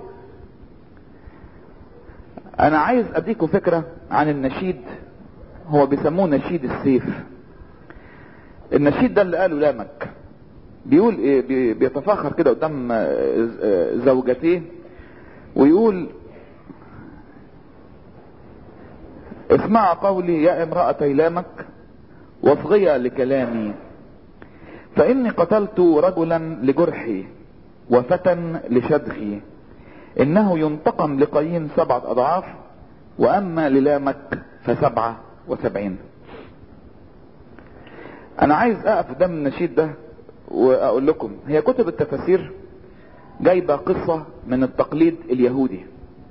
انا عايز اديكم فكرة عن النشيد هو بيسموه نشيد السيف النشيد ده اللي قاله لامك بيقول ايه بيتفاخر كده قدام زوجتيه ويقول اسمع قولي يا امرأتي لامك واصغيا لكلامي فاني قتلت رجلا لجرحي وفتى لشدخي انه ينتقم لقايين سبعة اضعاف واما للامك فسبعة وسبعين انا عايز اقف قدام النشيد ده واقول لكم هي كتب التفاسير جايبة قصة من التقليد اليهودي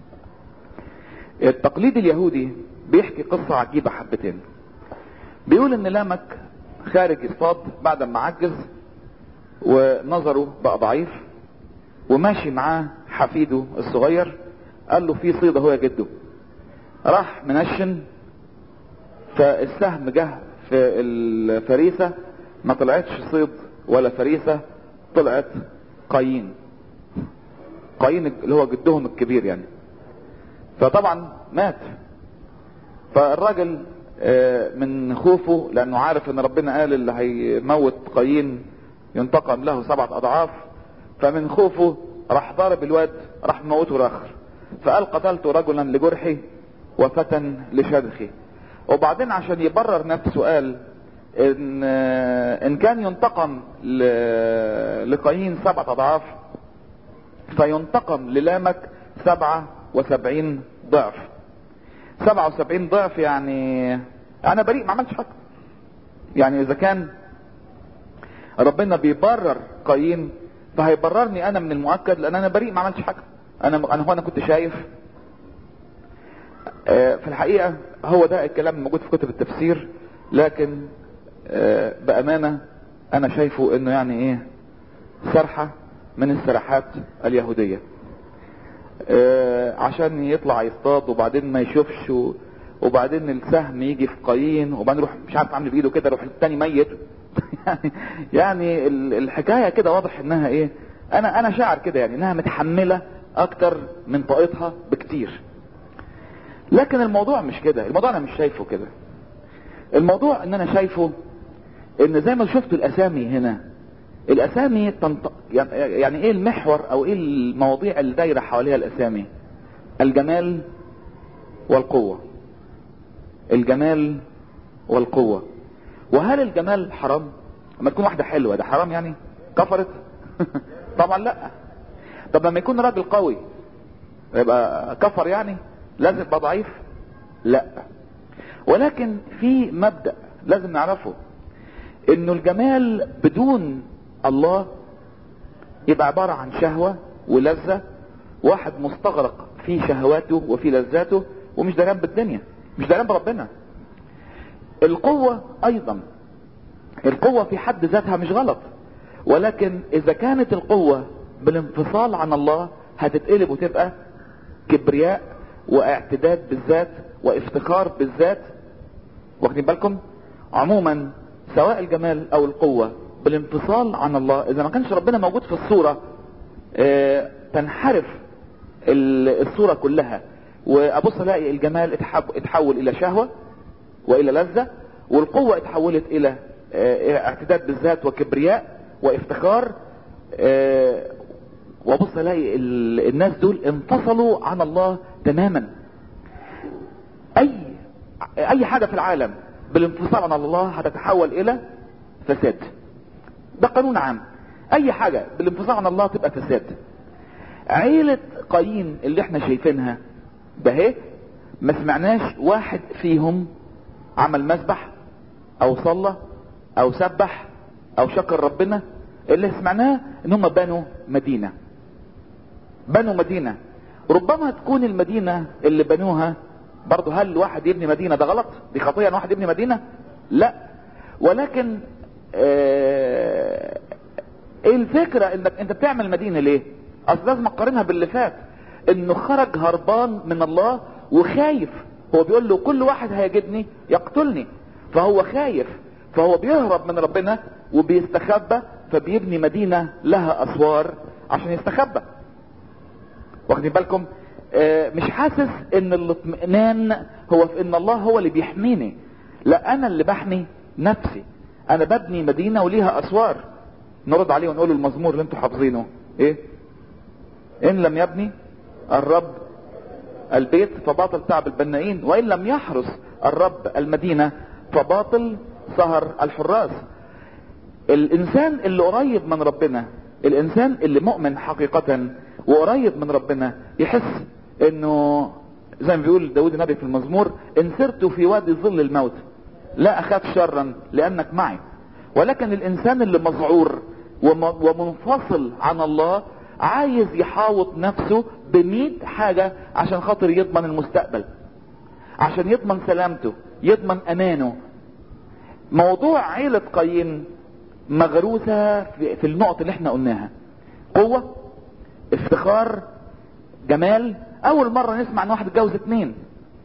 التقليد اليهودي بيحكي قصة عجيبة حبتين بيقول ان لامك خارج يصطاد بعد ما عجز ونظره بقى ضعيف وماشي معاه حفيده الصغير قال له في صيد اهو يا جدو راح منشن فالسهم جه في الفريسة ما طلعتش صيد ولا فريسة طلعت قايين قايين اللي هو جدهم الكبير يعني فطبعا مات فالراجل من خوفه لانه عارف ان ربنا قال اللي هيموت قايين ينتقم له سبعة اضعاف فمن خوفه راح ضارب الواد راح موته الاخر فقال قتلت رجلا لجرحي وفتى لشدخي وبعدين عشان يبرر نفسه قال ان ان كان ينتقم لقايين سبعة اضعاف فينتقم للامك سبعة وسبعين ضعف سبعة وسبعين ضعف يعني انا بريء ما عملتش حاجة يعني اذا كان ربنا بيبرر قايين فهيبررني انا من المؤكد لان انا بريء ما عملتش حاجة انا انا هو انا كنت شايف في الحقيقة هو ده الكلام الموجود في كتب التفسير لكن بأمانة انا شايفه انه يعني ايه سرحة من السرحات اليهودية عشان يطلع يصطاد وبعدين ما يشوفش وبعدين السهم يجي في قايين وبعدين يروح مش عارف عامل بايده كده يروح التاني ميت يعني يعني الحكايه كده واضح انها ايه انا انا شاعر كده يعني انها متحمله اكتر من طاقتها بكتير لكن الموضوع مش كده الموضوع انا مش شايفه كده الموضوع ان انا شايفه ان زي ما شفتوا الاسامي هنا الاسامي تنط... يعني ايه المحور او ايه المواضيع اللي دايره حواليها الاسامي الجمال والقوه الجمال والقوه وهل الجمال حرام لما تكون واحده حلوه ده حرام يعني كفرت طبعا لا طب لما يكون راجل قوي يبقى كفر يعني لازم يبقى ضعيف لا ولكن في مبدا لازم نعرفه انه الجمال بدون الله يبقى عبارة عن شهوة ولذة واحد مستغرق في شهواته وفي لذاته ومش دريان بالدنيا مش دريان بربنا القوة ايضا القوة في حد ذاتها مش غلط ولكن اذا كانت القوة بالانفصال عن الله هتتقلب وتبقى كبرياء واعتداد بالذات وافتخار بالذات واخدين بالكم عموما سواء الجمال او القوة بالانفصال عن الله اذا ما كانش ربنا موجود في الصورة اه تنحرف الصورة كلها وابص الاقي الجمال اتحول الى شهوة والى لذة والقوة اتحولت الى اه اعتداد بالذات وكبرياء وافتخار اه وابص الاقي الناس دول انفصلوا عن الله تماما اي اي حاجة في العالم بالانفصال عن الله هتتحول الى فساد ده قانون عام اي حاجة بالانفصال عن الله تبقى فساد عيلة قايين اللي احنا شايفينها ده اهي ما سمعناش واحد فيهم عمل مسبح او صلى او سبح او شكر ربنا اللي سمعناه ان هم بنوا مدينة بنوا مدينة ربما تكون المدينة اللي بنوها برضه هل واحد يبني مدينة ده غلط دي خطية ان واحد يبني مدينة لا ولكن آه ايه الفكرة انك انت بتعمل مدينة ليه اصل لازم اقارنها باللي فات انه خرج هربان من الله وخايف هو بيقول له كل واحد هيجدني يقتلني فهو خايف فهو بيهرب من ربنا وبيستخبى فبيبني مدينة لها اسوار عشان يستخبى واخدين بالكم آه مش حاسس ان الاطمئنان هو في ان الله هو اللي بيحميني لا انا اللي بحمي نفسي انا ببني مدينة وليها اسوار نرد عليه ونقول له المزمور اللي انتوا حافظينه ايه ان لم يبني الرب البيت فباطل تعب البنائين وان لم يحرس الرب المدينة فباطل سهر الحراس الانسان اللي قريب من ربنا الانسان اللي مؤمن حقيقة وقريب من ربنا يحس انه زي ما بيقول داود النبي في المزمور ان سرت في وادي ظل الموت لا اخاف شرا لانك معي ولكن الانسان اللي مذعور ومنفصل عن الله عايز يحاوط نفسه بمئة حاجة عشان خاطر يضمن المستقبل عشان يضمن سلامته يضمن امانه موضوع عيلة قايين مغروسة في النقط اللي احنا قلناها قوة افتخار جمال اول مرة نسمع ان واحد اتجوز اتنين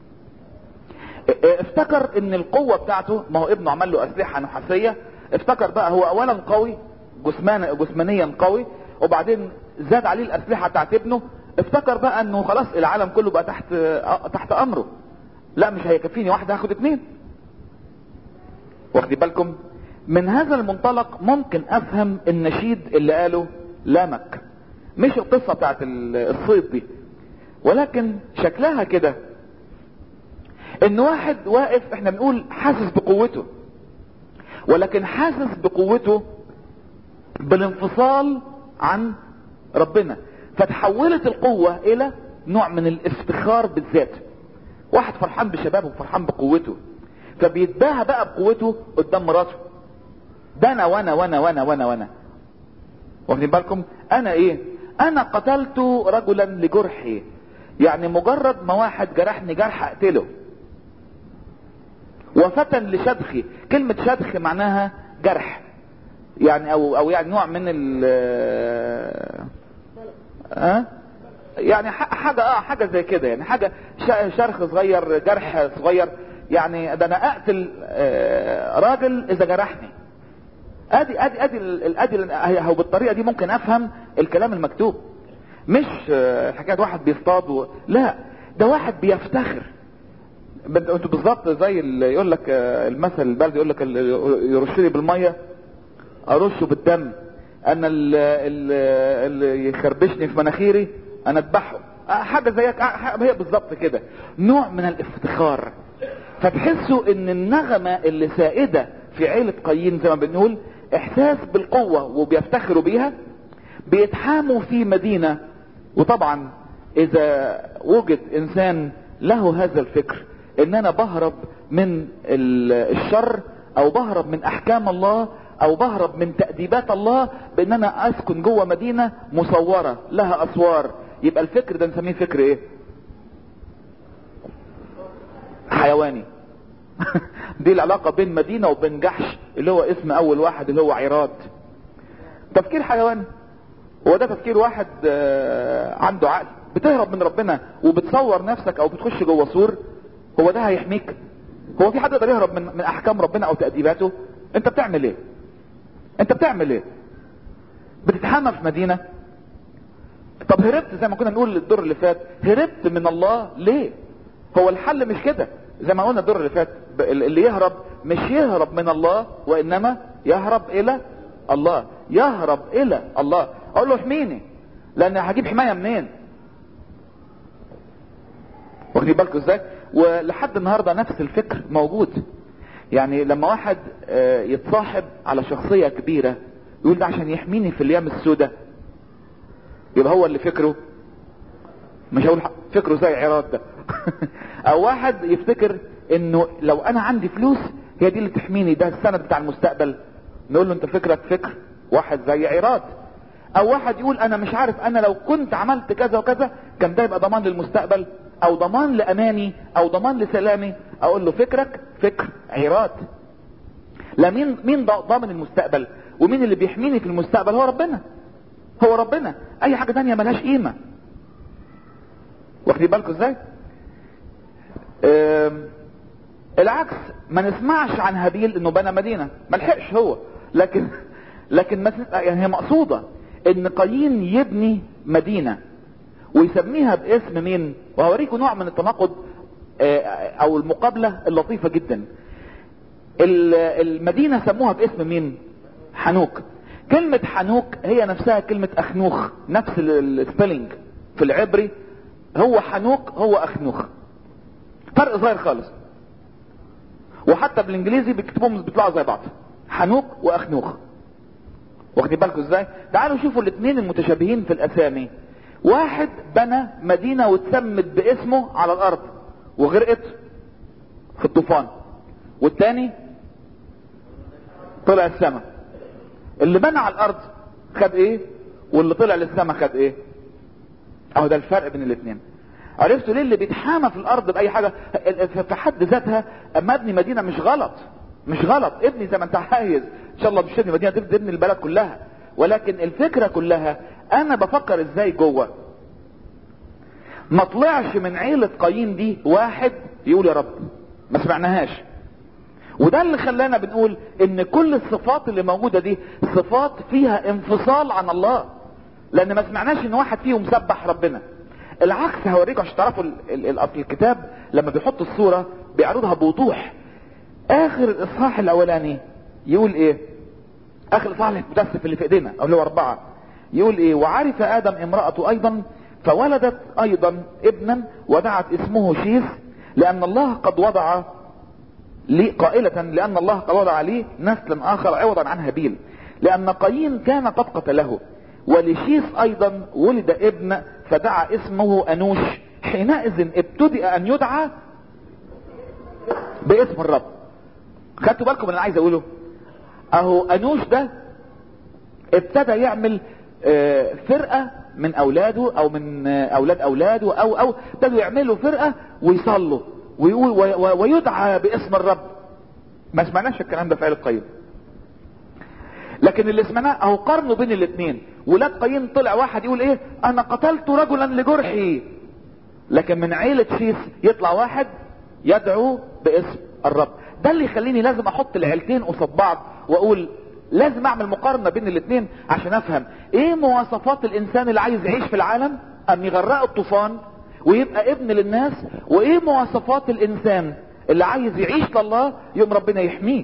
افتكر ان القوة بتاعته ما هو ابنه عمل له اسلحة نحاسية افتكر بقى هو اولا قوي جسمان جسمانيا قوي وبعدين زاد عليه الاسلحة بتاعت ابنه افتكر بقى انه خلاص العالم كله بقى تحت تحت امره لا مش هيكفيني واحد هاخد اتنين واخدين بالكم من هذا المنطلق ممكن افهم النشيد اللي قاله لامك مش القصة بتاعت الصيد دي ولكن شكلها كده ان واحد واقف احنا بنقول حاسس بقوته ولكن حاسس بقوته بالانفصال عن ربنا فتحولت القوة الى نوع من الافتخار بالذات واحد فرحان بشبابه وفرحان بقوته فبيتباهى بقى بقوته قدام مراته ده انا وانا وانا وانا وانا وانا واخدين بالكم انا ايه انا قتلت رجلا لجرحي يعني مجرد ما واحد جرحني جرح اقتله وفتن لشدخي كلمة شدخ معناها جرح يعني او او يعني نوع من ال اه يعني حاجة اه حاجة زي كده يعني حاجة شرخ صغير جرح صغير يعني ده انا اقتل آه راجل اذا جرحني ادي ادي ادي ادي هو بالطريقة دي ممكن افهم الكلام المكتوب مش آه حكاية واحد بيصطاد و... لا ده واحد بيفتخر انتوا بالظبط زي اللي يقول لك آه المثل البلدي يقول لك يرش لي بالميه ارشه بالدم انا اللي يخربشني في مناخيري انا اذبحه حاجه زيك هي بالظبط كده نوع من الافتخار فتحسوا ان النغمه اللي سائده في عيله قايين زي ما بنقول احساس بالقوه وبيفتخروا بيها بيتحاموا في مدينه وطبعا اذا وجد انسان له هذا الفكر ان انا بهرب من الشر او بهرب من احكام الله او بهرب من تأديبات الله بان انا اسكن جوه مدينة مصورة لها اسوار يبقى الفكر ده نسميه فكر ايه حيواني دي العلاقة بين مدينة وبين جحش اللي هو اسم اول واحد اللي هو عراد تفكير حيواني هو ده تفكير واحد عنده عقل بتهرب من ربنا وبتصور نفسك او بتخش جوه سور هو ده هيحميك هو في حد يقدر يهرب من, من احكام ربنا او تأديباته انت بتعمل ايه انت بتعمل ايه بتتحمى في مدينة طب هربت زي ما كنا نقول الدور اللي فات هربت من الله ليه هو الحل مش كده زي ما قلنا الدور اللي فات اللي يهرب مش يهرب من الله وانما يهرب الى الله يهرب الى الله اقول له احميني لان هجيب حماية منين واخدين بالكم ازاي ولحد النهاردة نفس الفكر موجود يعني لما واحد يتصاحب على شخصية كبيرة يقول ده عشان يحميني في الايام السوداء يبقى هو اللي فكره مش هقول فكره زي عراض ده او واحد يفتكر انه لو انا عندي فلوس هي دي اللي تحميني ده السند بتاع المستقبل نقول له انت فكرك فكر واحد زي عراض او واحد يقول انا مش عارف انا لو كنت عملت كذا وكذا كان ده يبقى ضمان للمستقبل او ضمان لاماني او ضمان لسلامي اقول له فكرك فكر عراض لا مين مين ضامن المستقبل ومين اللي بيحميني في المستقبل هو ربنا هو ربنا اي حاجه تانية ملهاش قيمه واخدين بالكم ازاي العكس ما نسمعش عن هابيل انه بنى مدينه ما لحقش هو لكن لكن ما يعني هي مقصوده ان قايين يبني مدينه ويسميها باسم مين وهوريكم نوع من التناقض او المقابله اللطيفه جدا المدينه سموها باسم مين حنوك كلمة حنوك هي نفسها كلمة اخنوخ نفس السبيلنج في العبري هو حنوك هو اخنوخ فرق صغير خالص وحتى بالانجليزي بيكتبوهم بيطلعوا زي بعض حنوك واخنوخ واخدين بالكم ازاي تعالوا شوفوا الاثنين المتشابهين في الاسامي واحد بنى مدينة واتسمت باسمه على الارض وغرقت في الطوفان والتاني طلع السماء اللي بنى على الارض خد ايه واللي طلع للسماء خد ايه اهو ده الفرق بين الاثنين عرفتوا ليه اللي بيتحامى في الارض باي حاجه في حد ذاتها اما ابني مدينه مش غلط مش غلط ابني زي ما انت عايز ان شاء الله مش تبني مدينه تبني البلد كلها ولكن الفكره كلها انا بفكر ازاي جوه ما طلعش من عيله قايين دي واحد يقول يا رب ما سمعناهاش وده اللي خلانا بنقول ان كل الصفات اللي موجودة دي صفات فيها انفصال عن الله لان ما سمعناش ان واحد فيهم سبح ربنا العكس هوريكم عشان تعرفوا الكتاب لما بيحط الصورة بيعرضها بوضوح اخر الاصحاح الاولاني يقول ايه اخر الاصحاح المتاسف اللي في ايدينا اللي هو اربعة يقول ايه وعرف ادم امرأته ايضا فولدت ايضا ابنا ودعت اسمه شيث لان الله قد وضع لي قائلة لأن الله قد وضع لي نسلا آخر عوضا عن هابيل لأن قايين كان قد قتله ولشيس أيضا ولد ابن فدعا اسمه أنوش حينئذ ابتدأ أن يدعى باسم الرب خدتوا بالكم من اللي عايز أقوله أهو أنوش ده ابتدى يعمل فرقة من أولاده أو من أولاد أولاده أو أو ابتدوا يعملوا فرقة ويصلوا ويقول ويدعى باسم الرب ما سمعناش الكلام ده في آل القيم لكن اللي سمعناه اهو قارنوا بين الاثنين ولاد قايين طلع واحد يقول ايه انا قتلت رجلا لجرحي لكن من عيلة شيس يطلع واحد يدعو باسم الرب ده اللي يخليني لازم احط العيلتين قصاد بعض واقول لازم اعمل مقارنة بين الاثنين عشان افهم ايه مواصفات الانسان اللي عايز يعيش في العالم ام يغرقه الطوفان ويبقى ابن للناس وايه مواصفات الانسان اللي عايز يعيش لله يوم ربنا يحميه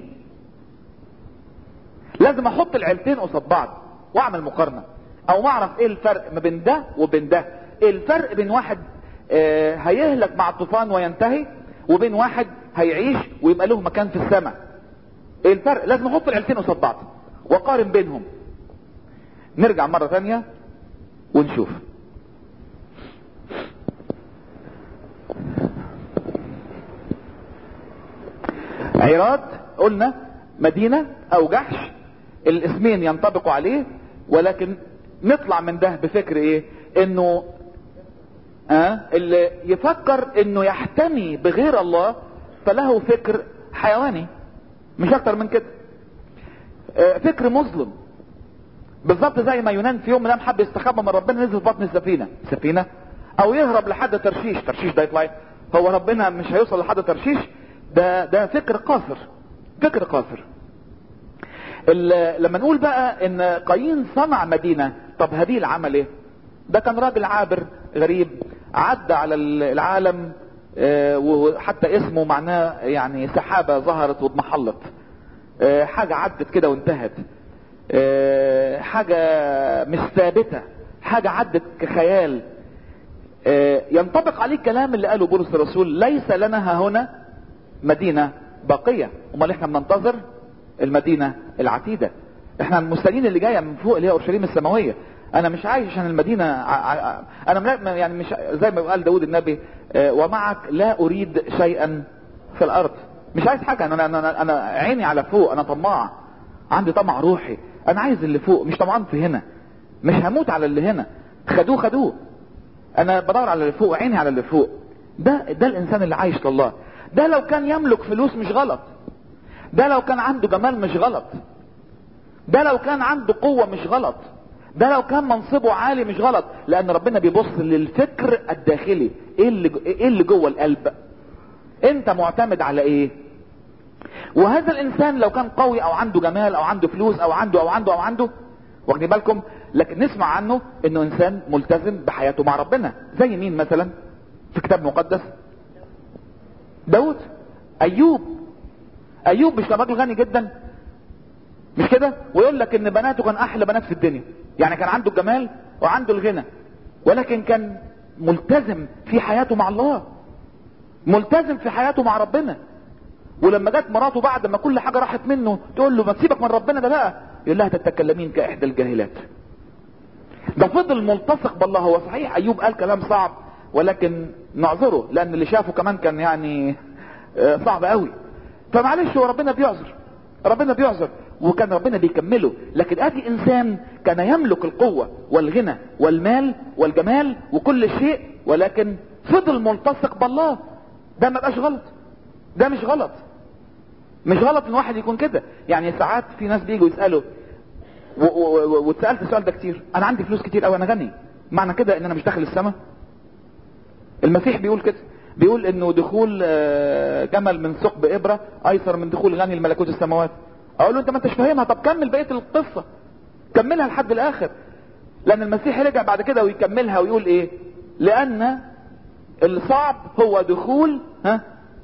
لازم احط العيلتين قصاد بعض واعمل مقارنه او ما اعرف ايه الفرق ما بين ده وبين ده ايه الفرق بين واحد آه هيهلك مع الطوفان وينتهي وبين واحد هيعيش ويبقى له مكان في السماء ايه الفرق لازم احط العيلتين قصاد بعض واقارن بينهم نرجع مرة ثانية ونشوف عراض قلنا مدينة او جحش الاسمين ينطبقوا عليه ولكن نطلع من ده بفكر ايه انه آه اللي يفكر انه يحتمي بغير الله فله فكر حيواني مش اكتر من كده آه فكر مظلم بالظبط زي ما يونان في يوم من الايام حب يستخبى من ربنا نزل في بطن السفينه سفينه او يهرب لحد ترشيش ترشيش ده يطلع هو ربنا مش هيوصل لحد ترشيش ده ده فكر قاصر فكر قاصر لما نقول بقى ان قايين صنع مدينة طب هابيل عمل ايه ده كان راجل عابر غريب عدى على العالم اه وحتى اسمه معناه يعني سحابة ظهرت واضمحلت اه حاجة عدت كده وانتهت اه حاجة مش ثابتة حاجة عدت كخيال ينطبق عليه الكلام اللي قاله بولس الرسول ليس لنا ها هنا مدينة باقية امال احنا بننتظر المدينة العتيدة احنا المستنين اللي جاية من فوق اللي هي اورشليم السماوية انا مش عايش عشان المدينة انا يعني مش زي ما قال داود النبي ومعك لا اريد شيئا في الارض مش عايز حاجه انا انا انا, أنا عيني على فوق انا طماع عندي طمع روحي انا عايز اللي فوق مش طمعان في هنا مش هموت على اللي هنا خدوه خدوه انا بدور على اللي فوق وعيني على اللي فوق ده ده الانسان اللي عايش لله ده لو كان يملك فلوس مش غلط ده لو كان عنده جمال مش غلط ده لو كان عنده قوة مش غلط ده لو كان منصبه عالي مش غلط لان ربنا بيبص للفكر الداخلي ايه اللي ايه اللي جوه القلب انت معتمد على ايه وهذا الانسان لو كان قوي او عنده جمال او عنده فلوس او عنده او عنده او عنده واخدين بالكم لكن نسمع عنه انه انسان ملتزم بحياته مع ربنا زي مين مثلا في كتاب مقدس داود ايوب ايوب مش كان راجل غني جدا مش كده ويقول لك ان بناته كان احلى بنات في الدنيا يعني كان عنده الجمال وعنده الغنى ولكن كان ملتزم في حياته مع الله ملتزم في حياته مع ربنا ولما جت مراته بعد ما كل حاجه راحت منه تقول له ما تسيبك من ربنا ده بقى يقول لها تتكلمين كاحدى الجاهلات ده فضل ملتصق بالله هو صحيح ايوب قال كلام صعب ولكن نعذره لان اللي شافه كمان كان يعني صعب قوي فمعلش هو ربنا بيعذر ربنا بيعذر وكان ربنا بيكمله لكن ادي انسان كان يملك القوة والغنى والمال والجمال وكل شيء ولكن فضل ملتصق بالله ده ما بقاش غلط ده مش غلط مش غلط ان واحد يكون كده يعني ساعات في ناس بيجوا يسالوا واتسالت السؤال ده كتير انا عندي فلوس كتير قوي انا غني معنى كده ان انا مش داخل السماء المسيح بيقول كده بيقول انه دخول جمل من ثقب ابره ايسر من دخول غني الملكوت السماوات اقول له انت ما انتش فاهمها طب كمل بقيه القصه كملها لحد الاخر لان المسيح رجع بعد كده ويكملها ويقول ايه لان الصعب هو دخول ها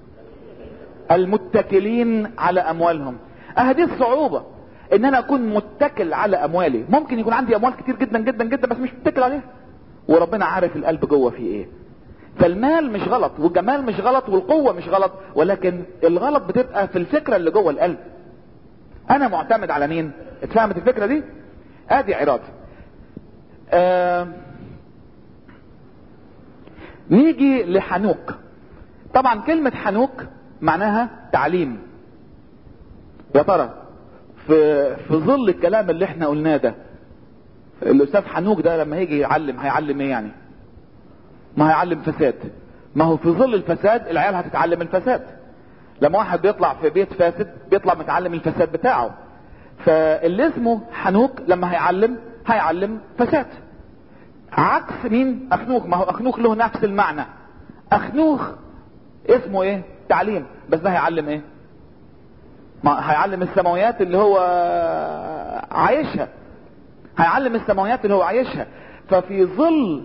المتكلين على اموالهم اهدي الصعوبة ان انا اكون متكل على اموالي ممكن يكون عندي اموال كتير جدا جدا جدا بس مش متكل عليها وربنا عارف القلب جوه فيه ايه فالمال مش غلط والجمال مش غلط والقوة مش غلط ولكن الغلط بتبقى في الفكرة اللي جوه القلب انا معتمد على مين اتفهمت الفكرة دي ادي عراض آه نيجي لحنوك طبعا كلمة حنوك معناها تعليم يا ترى في في ظل الكلام اللي احنا قلناه ده الاستاذ حنوك ده لما هيجي يعلم هيعلم ايه يعني ما هيعلم فساد ما هو في ظل الفساد العيال هتتعلم الفساد لما واحد بيطلع في بيت فاسد بيطلع متعلم الفساد بتاعه فاللي اسمه حنوك لما هيعلم هيعلم فساد عكس مين اخنوخ ما هو اخنوخ له نفس المعنى اخنوخ اسمه ايه تعليم بس ده هيعلم ايه ما هيعلم السماويات اللي هو عايشها هيعلم السماويات اللي هو عايشها ففي ظل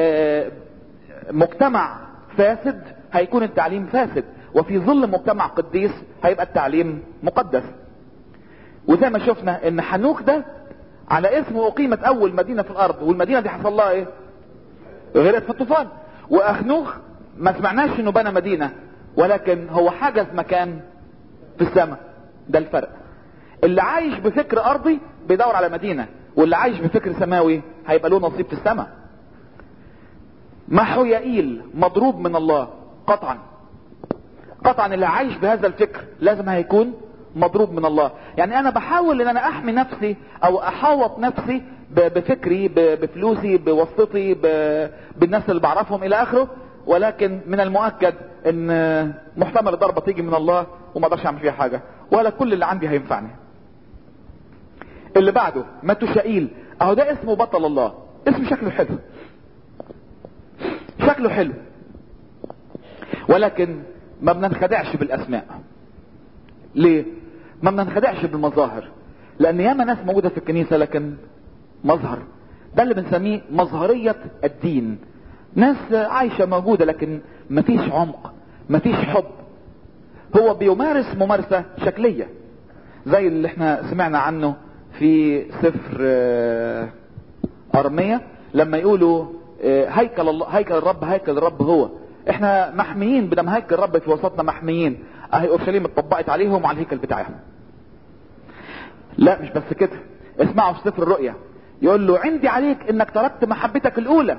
مجتمع فاسد هيكون التعليم فاسد وفي ظل مجتمع قديس هيبقى التعليم مقدس وزي ما شفنا ان حنوك ده على اسمه اقيمت اول مدينة في الارض والمدينة دي حصل لها ايه غرقت في الطوفان واخنوخ ما سمعناش انه بنى مدينة ولكن هو حجز مكان في السماء ده الفرق اللي عايش بفكر ارضي بيدور على مدينة واللي عايش بفكر سماوي هيبقى له نصيب في السماء محويائيل مضروب من الله قطعا قطعا اللي عايش بهذا الفكر لازم هيكون مضروب من الله يعني انا بحاول ان انا احمي نفسي او احاوط نفسي بفكري بفلوسي بوسطي بالناس اللي بعرفهم الى اخره ولكن من المؤكد ان محتمل ضربة تيجي من الله وما اقدرش اعمل فيها حاجة ولا كل اللي عندي هينفعني اللي بعده ماتوشائيل اهو ده اسمه بطل الله اسم شكله حلو شكله حلو ولكن ما بننخدعش بالاسماء ليه ما بننخدعش بالمظاهر لان ياما ناس موجودة في الكنيسة لكن مظهر ده اللي بنسميه مظهرية الدين ناس عايشة موجودة لكن مفيش عمق مفيش حب هو بيمارس ممارسة شكلية زي اللي احنا سمعنا عنه في سفر ارمية لما يقولوا هيكل الله هيكل الرب هيكل الرب هو احنا محميين بدم هيكل الرب في وسطنا محميين اهي اورشليم اتطبقت عليهم وعلى الهيكل بتاعهم لا مش بس كده اسمعوا في سفر الرؤيا يقول له عندي عليك انك تركت محبتك الاولى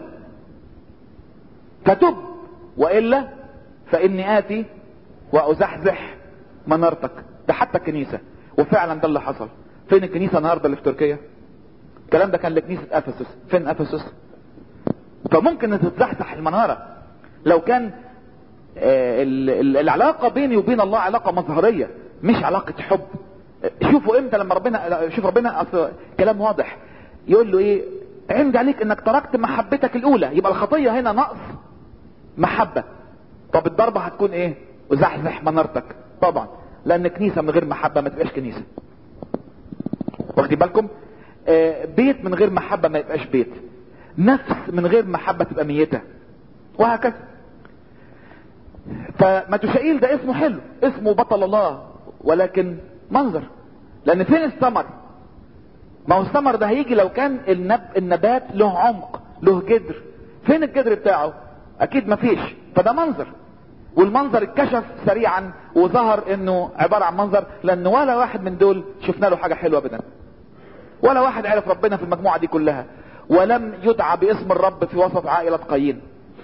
فتب والا فاني اتي وازحزح منارتك ده حتى الكنيسة وفعلا ده اللي حصل فين الكنيسة النهاردة اللي في تركيا الكلام ده كان لكنيسة افسس فين افسس فممكن ان تتزحزح المنارة لو كان آه، ال- ال- العلاقة بيني وبين الله علاقة مظهرية مش علاقة حب شوفوا امتى لما ربنا شوف ربنا اصل كلام واضح يقول له ايه عند عليك انك تركت محبتك الاولى يبقى الخطية هنا نقص محبة طب الضربة هتكون ايه وزحزح منارتك طبعا لان كنيسة من غير محبة ما تبقاش كنيسة واخدين بالكم آه، بيت من غير محبة ما يبقاش بيت نفس من غير محبة تبقى ميتة وهكذا فمتوشائيل ده اسمه حلو اسمه بطل الله ولكن منظر لان فين الثمر ما هو الثمر ده هيجي لو كان النب... النبات له عمق له جدر فين الجدر بتاعه اكيد مفيش فده منظر والمنظر اتكشف سريعا وظهر انه عبارة عن منظر لان ولا واحد من دول شفنا له حاجة حلوة ابدا ولا واحد عرف ربنا في المجموعة دي كلها ولم يدعى باسم الرب في وسط عائلة قايين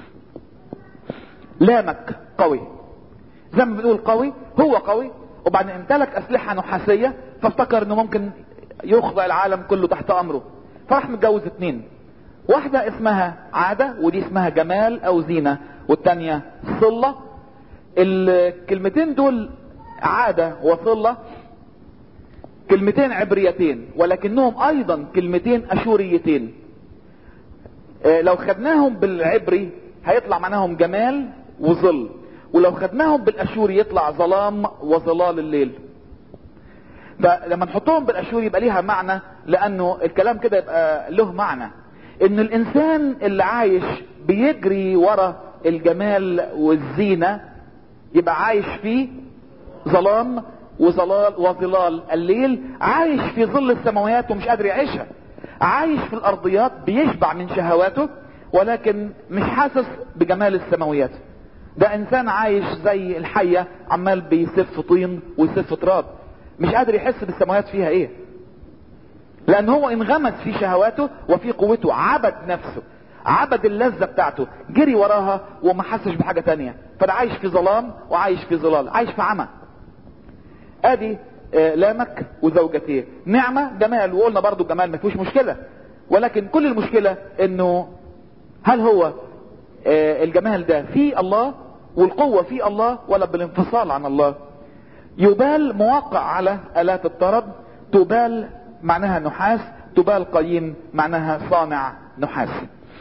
لامك قوي زي ما بنقول قوي هو قوي وبعدين امتلك اسلحة نحاسية فافتكر انه ممكن يخضع العالم كله تحت امره فراح متجوز اتنين واحدة اسمها عادة ودي اسمها جمال او زينة والتانية صلة الكلمتين دول عادة وصلة كلمتين عبريتين ولكنهم ايضا كلمتين اشوريتين آه، لو خدناهم بالعبري هيطلع معناهم جمال وظل ولو خدناهم بالاشوري يطلع ظلام وظلال الليل فلما نحطهم بالاشوري يبقى ليها معنى لانه الكلام كده يبقى له معنى ان الانسان اللي عايش بيجري ورا الجمال والزينة يبقى عايش في ظلام وظلال وظلال الليل عايش في ظل السماوات ومش قادر يعيشها عايش في الارضيات بيشبع من شهواته ولكن مش حاسس بجمال السماويات ده انسان عايش زي الحية عمال بيسف طين ويسف تراب مش قادر يحس بالسماوات فيها ايه لان هو انغمس في شهواته وفي قوته عبد نفسه عبد اللذة بتاعته جري وراها وما حسش بحاجة تانية فده عايش في ظلام وعايش في ظلال عايش في عمى ادي آه، لامك وزوجتيه نعمة جمال وقلنا برضو الجمال ما فيهوش مشكلة ولكن كل المشكلة انه هل هو آه، الجمال ده في الله والقوة في الله ولا بالانفصال عن الله يبال موقع على آلات الطرب تبال معناها نحاس تبال قيم معناها صانع نحاس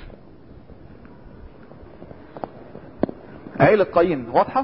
عيلة قايين واضحة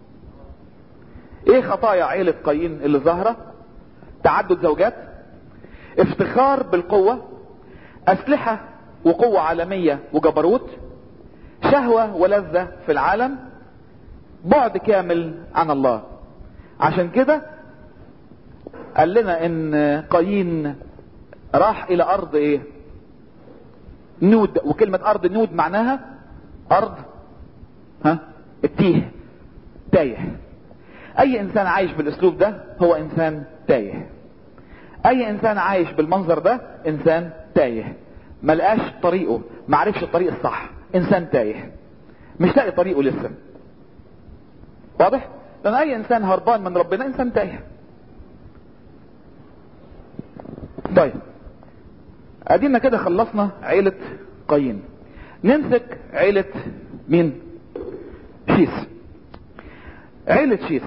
ايه خطايا عيلة قايين اللي ظاهرة تعدد زوجات افتخار بالقوة اسلحة وقوة عالمية وجبروت شهوة ولذة في العالم بعد كامل عن الله عشان كده قال لنا ان قايين راح الى ارض ايه نود وكلمة ارض نود معناها ارض ها التيه تايه اي انسان عايش بالاسلوب ده هو انسان تايه اي انسان عايش بالمنظر ده انسان تايه ملقاش طريقه معرفش الطريق الصح انسان تايه مش لاقي طريقه لسه واضح لان اي انسان هربان من ربنا انسان تايه طيب ادينا كده خلصنا عيلة قايين نمسك عيلة مين شيس عيلة شيس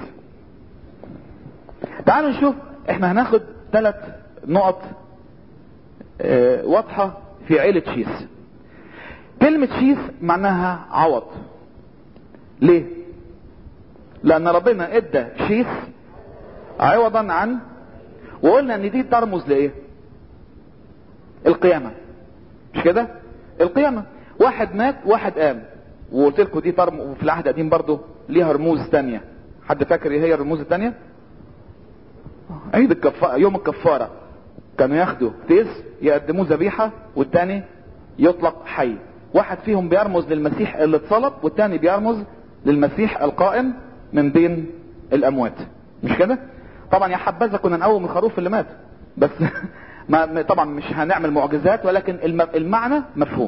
تعالوا نشوف احنا هناخد ثلاث نقط اه واضحة في عيلة شيس كلمة شيس معناها عوض ليه لان ربنا ادى شيس عوضا عن وقلنا ان دي ترمز لايه القيامة مش كده القيامة واحد مات واحد قام وقلت لكم دي ترم وفي العهد القديم برضه ليها رموز تانية حد فاكر ايه هي الرموز التانية عيد الكفارة يوم الكفارة كانوا ياخدوا تيس يقدموه ذبيحة والتاني يطلق حي واحد فيهم بيرمز للمسيح اللي اتصلب والتاني بيرمز للمسيح القائم من بين الاموات مش كده طبعا يا حبذا كنا نقوم الخروف اللي مات بس ما طبعا مش هنعمل معجزات ولكن المعنى مفهوم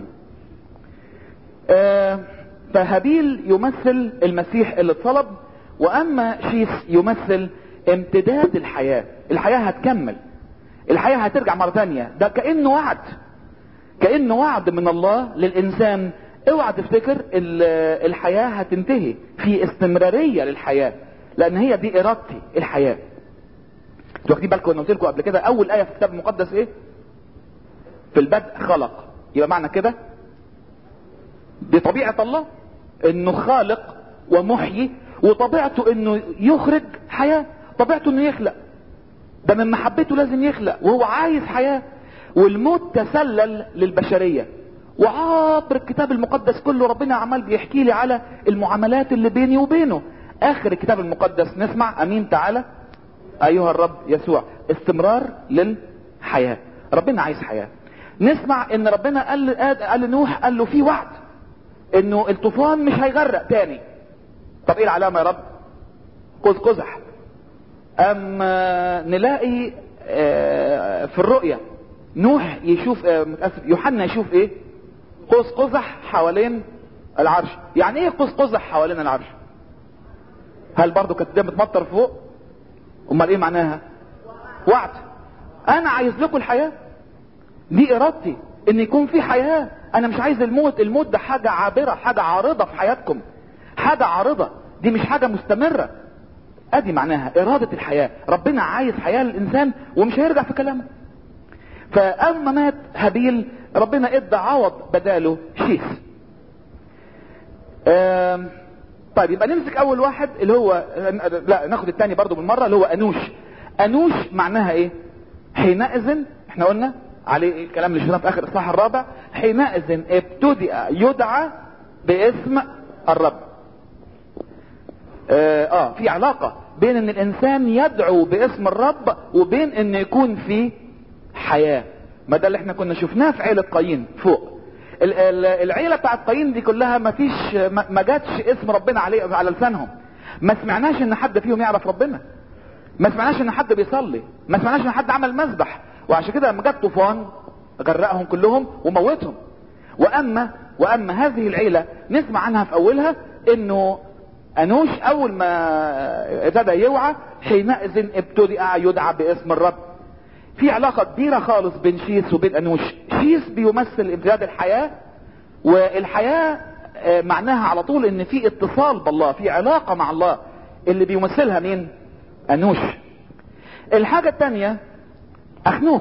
آه فهابيل يمثل المسيح اللي اتصلب واما شيس يمثل امتداد الحياة الحياة هتكمل الحياة هترجع مرة تانية ده كأنه وعد كأنه وعد من الله للإنسان اوعى تفتكر ال- الحياة هتنتهي في استمرارية للحياة لأن هي دي إرادتي الحياة انتوا واخدين بالكم انا قلت لكم قبل كده أول آية في الكتاب المقدس إيه؟ في البدء خلق يبقى معنى كده دي طبيعة الله انه خالق ومحيي وطبيعته انه يخرج حياة طبيعته انه يخلق ده من محبته لازم يخلق وهو عايز حياة والموت تسلل للبشرية وعبر الكتاب المقدس كله ربنا عمال بيحكي لي على المعاملات اللي بيني وبينه اخر الكتاب المقدس نسمع امين تعالى ايها الرب يسوع استمرار للحياة ربنا عايز حياة نسمع ان ربنا قال قال لنوح قال له في وعد انه الطوفان مش هيغرق تاني طب ايه العلامة يا رب قوس قزح اما نلاقي آه، في الرؤية نوح يشوف آه، متأسف يوحنا يشوف ايه قوس قزح حوالين العرش يعني ايه قوس قزح حوالين العرش هل برضو كانت الدنيا بتمطر فوق امال ايه معناها وعد انا عايز لكم الحياة دي ارادتي ان يكون في حياة انا مش عايز الموت الموت ده حاجة عابرة حاجة عارضة في حياتكم حاجة عارضة دي مش حاجة مستمرة ادي معناها ارادة الحياة ربنا عايز حياة للانسان ومش هيرجع في كلامه فاما مات هابيل ربنا ادى عوض بداله شيث آم، طيب يبقى نمسك اول واحد اللي هو لا ناخد الثاني برضو بالمرة اللي هو انوش انوش معناها ايه حينئذ احنا قلنا عليه الكلام اللي شفناه في اخر الاصحاح الرابع حينئذ ابتدأ يدعى باسم الرب اه, آه في علاقة بين ان الانسان يدعو باسم الرب وبين ان يكون في حياة ما ده اللي احنا كنا شفناه في عيلة قايين فوق ال- ال- العيلة بتاعت قايين دي كلها ما فيش ما ما جاتش اسم ربنا عليه على لسانهم ما سمعناش ان حد فيهم يعرف ربنا ما سمعناش ان حد بيصلي ما سمعناش ان حد عمل مذبح وعشان كده لما جت طوفان غرقهم كلهم وموتهم واما واما هذه العيله نسمع عنها في اولها انه انوش اول ما ابتدى يوعى حينئذ ابتدأ يدعى باسم الرب في علاقه كبيره خالص بين شيس وبين انوش شيس بيمثل امتداد الحياه والحياه آه، معناها على طول ان في اتصال بالله في علاقه مع الله اللي بيمثلها مين انوش الحاجه الثانيه اخنوخ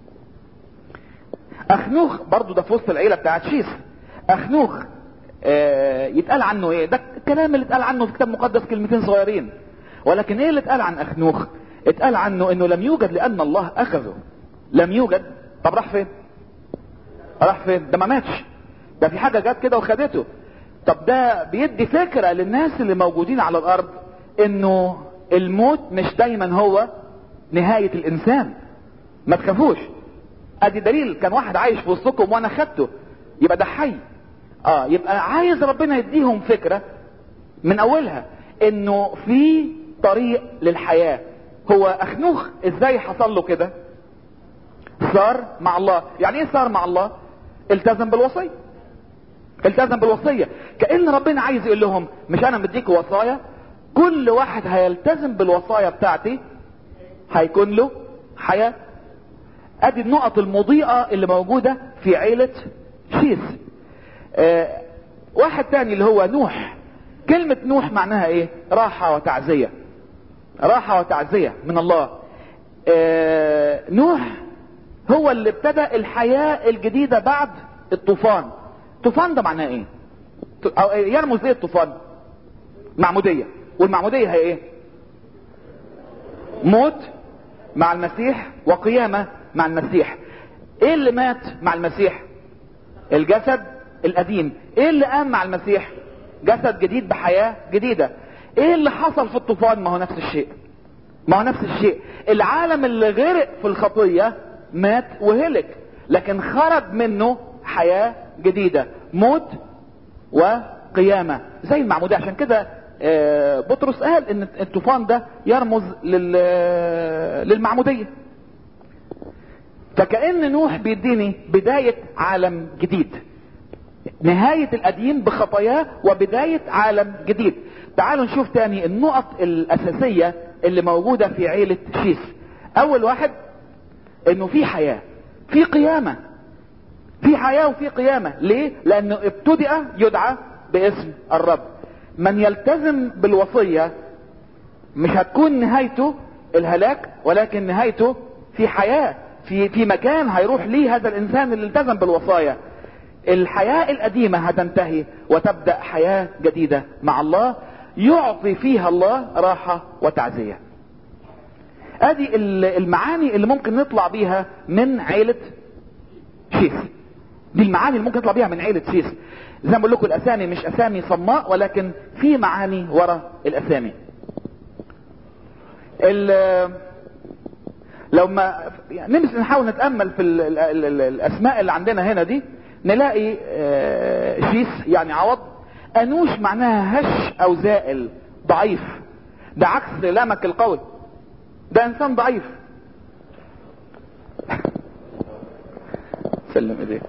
اخنوخ برضو ده في وسط العيله بتاعت شيس اخنوخ آه يتقال عنه ايه ده الكلام اللي اتقال عنه في كتاب مقدس كلمتين صغيرين ولكن ايه اللي اتقال عن اخنوخ اتقال عنه انه لم يوجد لان الله اخذه لم يوجد طب راح فين راح فين ده ما ماتش ده في حاجه جت كده وخدته طب ده بيدي فكره للناس اللي موجودين على الارض انه الموت مش دايما هو نهايه الانسان ما تخافوش ادي دليل كان واحد عايش في وسطكم وانا خدته يبقى ده حي اه يبقى عايز ربنا يديهم فكره من اولها انه في طريق للحياه هو اخنوخ ازاي حصل له كده صار مع الله يعني ايه صار مع الله التزم بالوصيه التزم بالوصيه كان ربنا عايز يقول لهم مش انا مديك وصايا كل واحد هيلتزم بالوصايا بتاعتي هيكون له حياه ادي النقط المضيئة اللي موجودة في عيلة شيس آه واحد تاني اللي هو نوح كلمة نوح معناها ايه راحة وتعزية راحة وتعزية من الله آه نوح هو اللي ابتدى الحياة الجديدة بعد الطوفان الطوفان ده معناه ايه أو يرمز ايه الطوفان معمودية والمعمودية هي ايه موت مع المسيح وقيامة مع المسيح ايه اللي مات مع المسيح الجسد القديم ايه اللي قام مع المسيح جسد جديد بحياة جديدة ايه اللي حصل في الطوفان ما هو نفس الشيء ما هو نفس الشيء العالم اللي غرق في الخطية مات وهلك لكن خرج منه حياة جديدة موت وقيامة زي المعمودية عشان كده آه، بطرس قال ان الطوفان ده يرمز لل- للمعمودية فكأن نوح بيديني بداية عالم جديد نهاية القديم بخطاياه وبداية عالم جديد تعالوا نشوف تاني النقط الأساسية اللي موجودة في عيلة شيس اول واحد انه في حياة في قيامة في حياة وفي قيامة ليه لانه ابتدأ يدعى باسم الرب من يلتزم بالوصية مش هتكون نهايته الهلاك ولكن نهايته في حياة في في مكان هيروح ليه هذا الانسان اللي التزم بالوصايا الحياة القديمة هتنتهي وتبدأ حياة جديدة مع الله يعطي فيها الله راحة وتعزية ادي المعاني اللي ممكن نطلع بيها من عيلة شيس دي المعاني اللي ممكن نطلع بيها من عيلة شيس زي ما بقول لكم الاسامي مش اسامي صماء ولكن في معاني ورا الاسامي لو ما يعني نمس نحاول نتامل في ال ال ال الاسماء اللي عندنا هنا دي نلاقي شيس يعني عوض انوش معناها هش او زائل ضعيف ده عكس لامك القوي ده انسان ضعيف سلم ايديك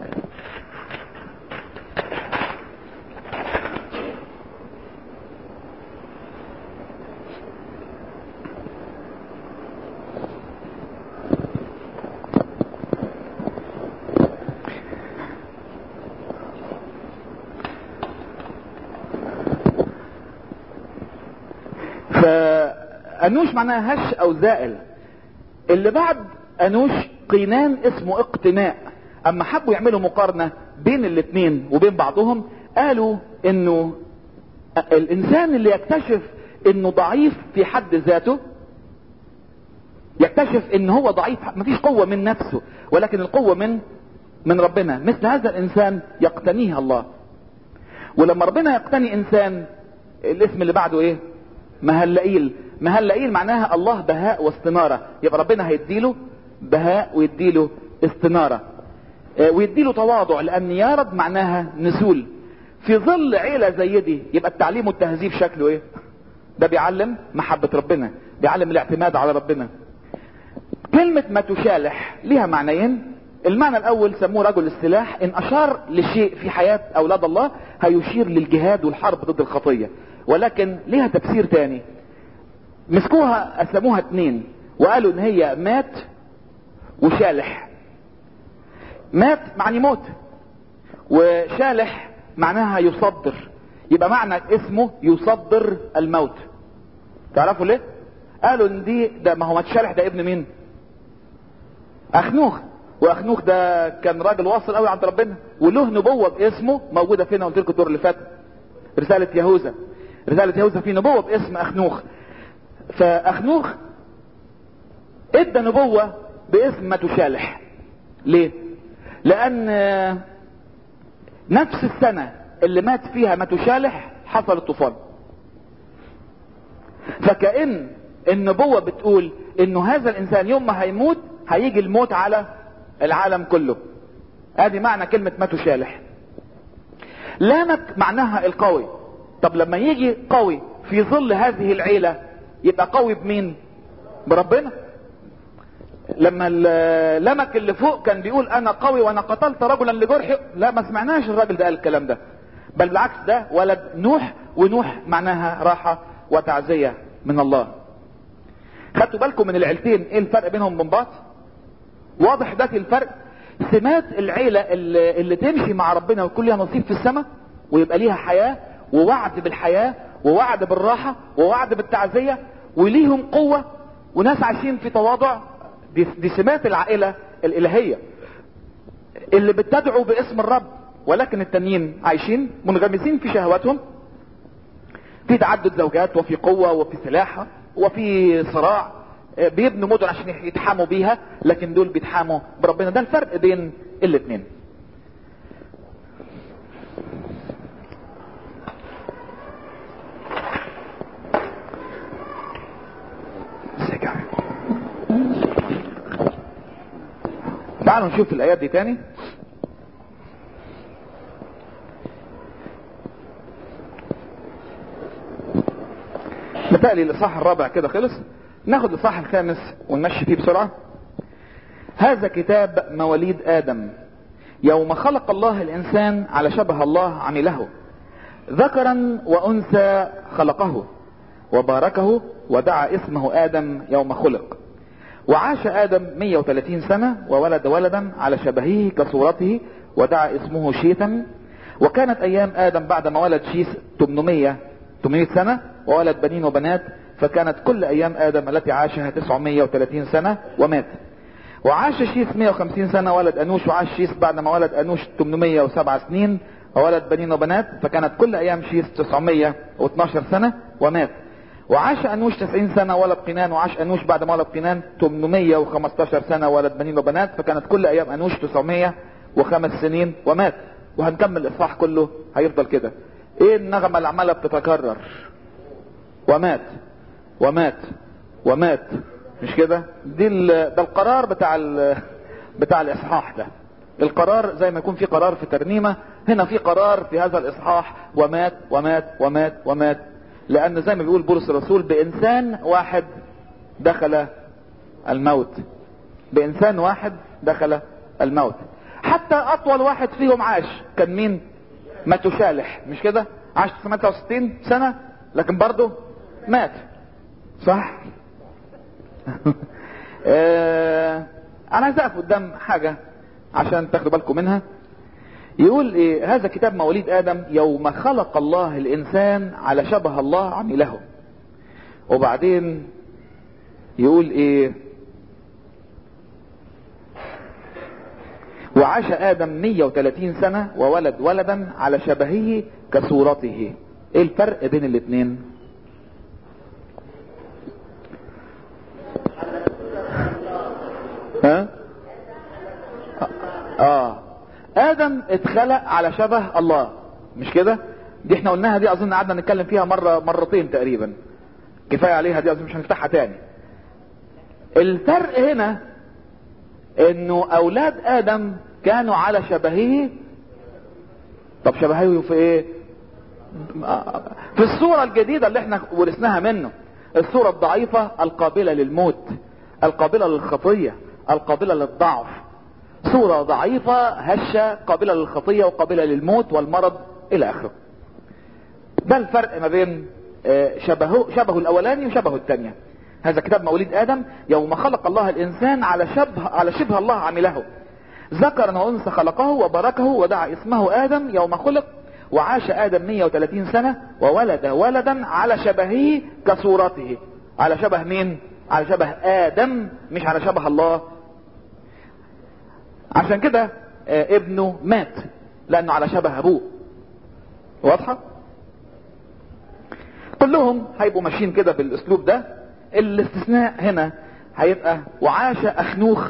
فانوش معناها هش او زائل اللي بعد انوش قينان اسمه اقتناء اما حبوا يعملوا مقارنة بين الاثنين وبين بعضهم قالوا انه الانسان اللي يكتشف انه ضعيف في حد ذاته يكتشف ان هو ضعيف مفيش قوة من نفسه ولكن القوة من من ربنا مثل هذا الانسان يقتنيه الله ولما ربنا يقتني انسان الاسم اللي بعده ايه مهلئيل مهلئيل معناها الله بهاء واستنارة يبقى ربنا هيديله بهاء ويديله استنارة ويديله تواضع لان يارد معناها نزول في ظل عيلة زي دي يبقى التعليم والتهذيب شكله ايه ده بيعلم محبة ربنا بيعلم الاعتماد على ربنا كلمة ما تشالح ليها معنيين المعنى الاول سموه رجل السلاح ان اشار لشيء في حياة اولاد الله هيشير للجهاد والحرب ضد الخطية ولكن ليها تفسير تاني مسكوها قسموها اتنين وقالوا ان هي مات وشالح مات معني موت وشالح معناها يصدر يبقى معنى اسمه يصدر الموت تعرفوا ليه قالوا ان دي ده ما هو متشالح ده ابن مين اخنوخ واخنوخ ده كان راجل واصل قوي عند ربنا وله نبوه باسمه موجوده فين قلت لكم الدور اللي فات رساله يهوذا رساله يهوذا في نبوه باسم اخنوخ فاخنوخ ادى نبوه باسم ما تشالح ليه لان نفس السنه اللي مات فيها ما تشالح حصل الطوفان فكأن النبوة بتقول انه هذا الانسان يوم ما هيموت هيجي الموت على العالم كله ادي معنى كلمة ما تشالح لامك معناها القوي طب لما يجي قوي في ظل هذه العيلة يبقى قوي بمين بربنا لما لمك اللي فوق كان بيقول انا قوي وانا قتلت رجلا لجرحي لا ما سمعناش الراجل ده قال الكلام ده بل بالعكس ده ولد نوح ونوح معناها راحة وتعزية من الله خدتوا بالكم من العيلتين ايه الفرق بينهم من بعض واضح ده الفرق سمات العيلة اللي, اللي تمشي مع ربنا ويكون ليها نصيب في السماء ويبقى ليها حياة ووعد بالحياة ووعد بالراحة ووعد بالتعزية وليهم قوة وناس عايشين في تواضع دي, دي سمات العائلة الالهية اللي بتدعو باسم الرب ولكن التانيين عايشين منغمسين في شهواتهم في تعدد زوجات وفي قوة وفي سلاح وفي صراع بيبنوا مدن عشان يتحاموا بيها لكن دول بيتحاموا بربنا ده الفرق بين الاثنين تعالوا نشوف الايات دي تاني متهيألي الاصحاح الرابع كده خلص ناخد الاصحاح الخامس ونمشي فيه بسرعة هذا كتاب مواليد ادم يوم خلق الله الانسان على شبه الله عمله ذكرا وانثى خلقه وباركه ودعا اسمه ادم يوم خلق وعاش ادم 130 سنة وولد ولدا على شبهه كصورته ودعا اسمه شيثا وكانت ايام ادم بعد ما ولد شيث 800 800 سنة وولد بنين وبنات فكانت كل ايام ادم التي عاشها 930 سنة ومات وعاش شيث 150 سنة ولد انوش وعاش شيث بعد ما ولد انوش 807 سنين وولد بنين وبنات فكانت كل ايام شيث 912 سنة ومات وعاش انوش 90 سنة ولد قنان وعاش انوش بعد ما ولد قنان 815 سنة ولد بنين وبنات فكانت كل ايام انوش 905 سنين ومات وهنكمل الاصحاح كله هيفضل كده ايه النغمة اللي عمالة بتتكرر ومات ومات ومات مش كده دي ده القرار بتاع بتاع الاصحاح ده القرار زي ما يكون في قرار في ترنيمة هنا في قرار في هذا الاصحاح ومات ومات ومات ومات لان زي ما بيقول بولس الرسول بانسان واحد دخل الموت بانسان واحد دخل الموت حتى اطول واحد فيهم عاش كان مين متشالح مش كده عاش 69 سنة لكن برضه مات صح آه انا عايز اقف قدام حاجة عشان تاخدوا بالكم منها يقول إيه هذا كتاب مواليد ادم يوم خلق الله الانسان على شبه الله عمله وبعدين يقول ايه وعاش ادم 130 سنة وولد ولدا على شبهه كصورته ايه الفرق بين الاثنين ها اه ادم اتخلق على شبه الله مش كده دي احنا قلناها دي اظن قعدنا نتكلم فيها مرة مرتين تقريبا كفاية عليها دي اظن مش هنفتحها تاني الفرق هنا انه اولاد ادم كانوا على شبهه طب شبهه في ايه في الصورة الجديدة اللي احنا ورثناها منه الصورة الضعيفة القابلة للموت القابلة للخطية القابلة للضعف صورة ضعيفة هشة قابلة للخطية وقابلة للموت والمرض الى اخره ده الفرق ما بين شبهه شبهه الاولاني وشبهه الثانية هذا كتاب مواليد ادم يوم خلق الله الانسان على شبه على شبه الله عمله ذكرا وانثى خلقه وباركه ودعا اسمه ادم يوم خلق وعاش ادم 130 سنة وولد ولدا على شبهه كصورته على شبه مين على شبه ادم مش على شبه الله عشان كده ابنه مات لانه على شبه ابوه واضحة كلهم هيبقوا ماشيين كده بالاسلوب ده الاستثناء هنا هيبقى وعاش اخنوخ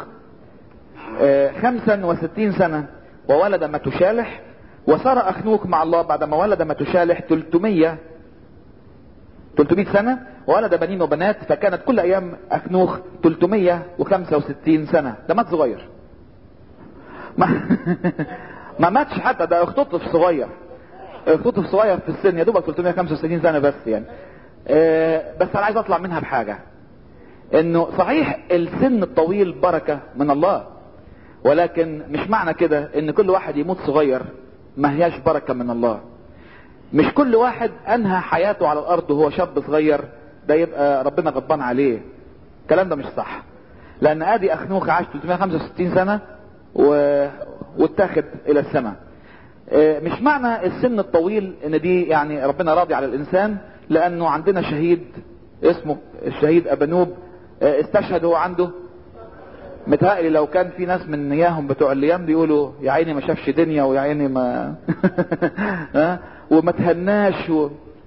خمسا وستين سنة وولد متشالح وصار اخنوخ مع الله بعد ما ولد متشالح 300 300 سنة وولد بنين وبنات فكانت كل ايام اخنوخ 365 سنة ده مات صغير ما, ما ماتش حتى ده اختطف صغير اختطف صغير في السن يا دوبك 365 سنة بس يعني اه بس انا عايز اطلع منها بحاجة انه صحيح السن الطويل بركة من الله ولكن مش معنى كده ان كل واحد يموت صغير ما هياش بركة من الله مش كل واحد انهى حياته على الارض وهو شاب صغير ده يبقى ربنا غضبان عليه الكلام ده مش صح لان ادي اخنوخ عاش 365 سنة و... واتاخد الى السماء مش معنى السن الطويل ان دي يعني ربنا راضي على الانسان لانه عندنا شهيد اسمه الشهيد ابنوب استشهد هو عنده متهيألي لو كان في ناس من نياهم بتوع الايام بيقولوا يا عيني ما شافش دنيا ويا عيني ما ها وما تهناش و...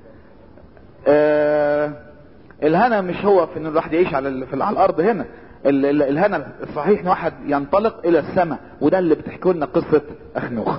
آه... الهنا مش هو في ان الواحد يعيش على ال... في... على الارض هنا ال... ال... الهنا الصحيح ان واحد ينطلق الى السماء وده اللي بتحكي لنا قصه اخنوخ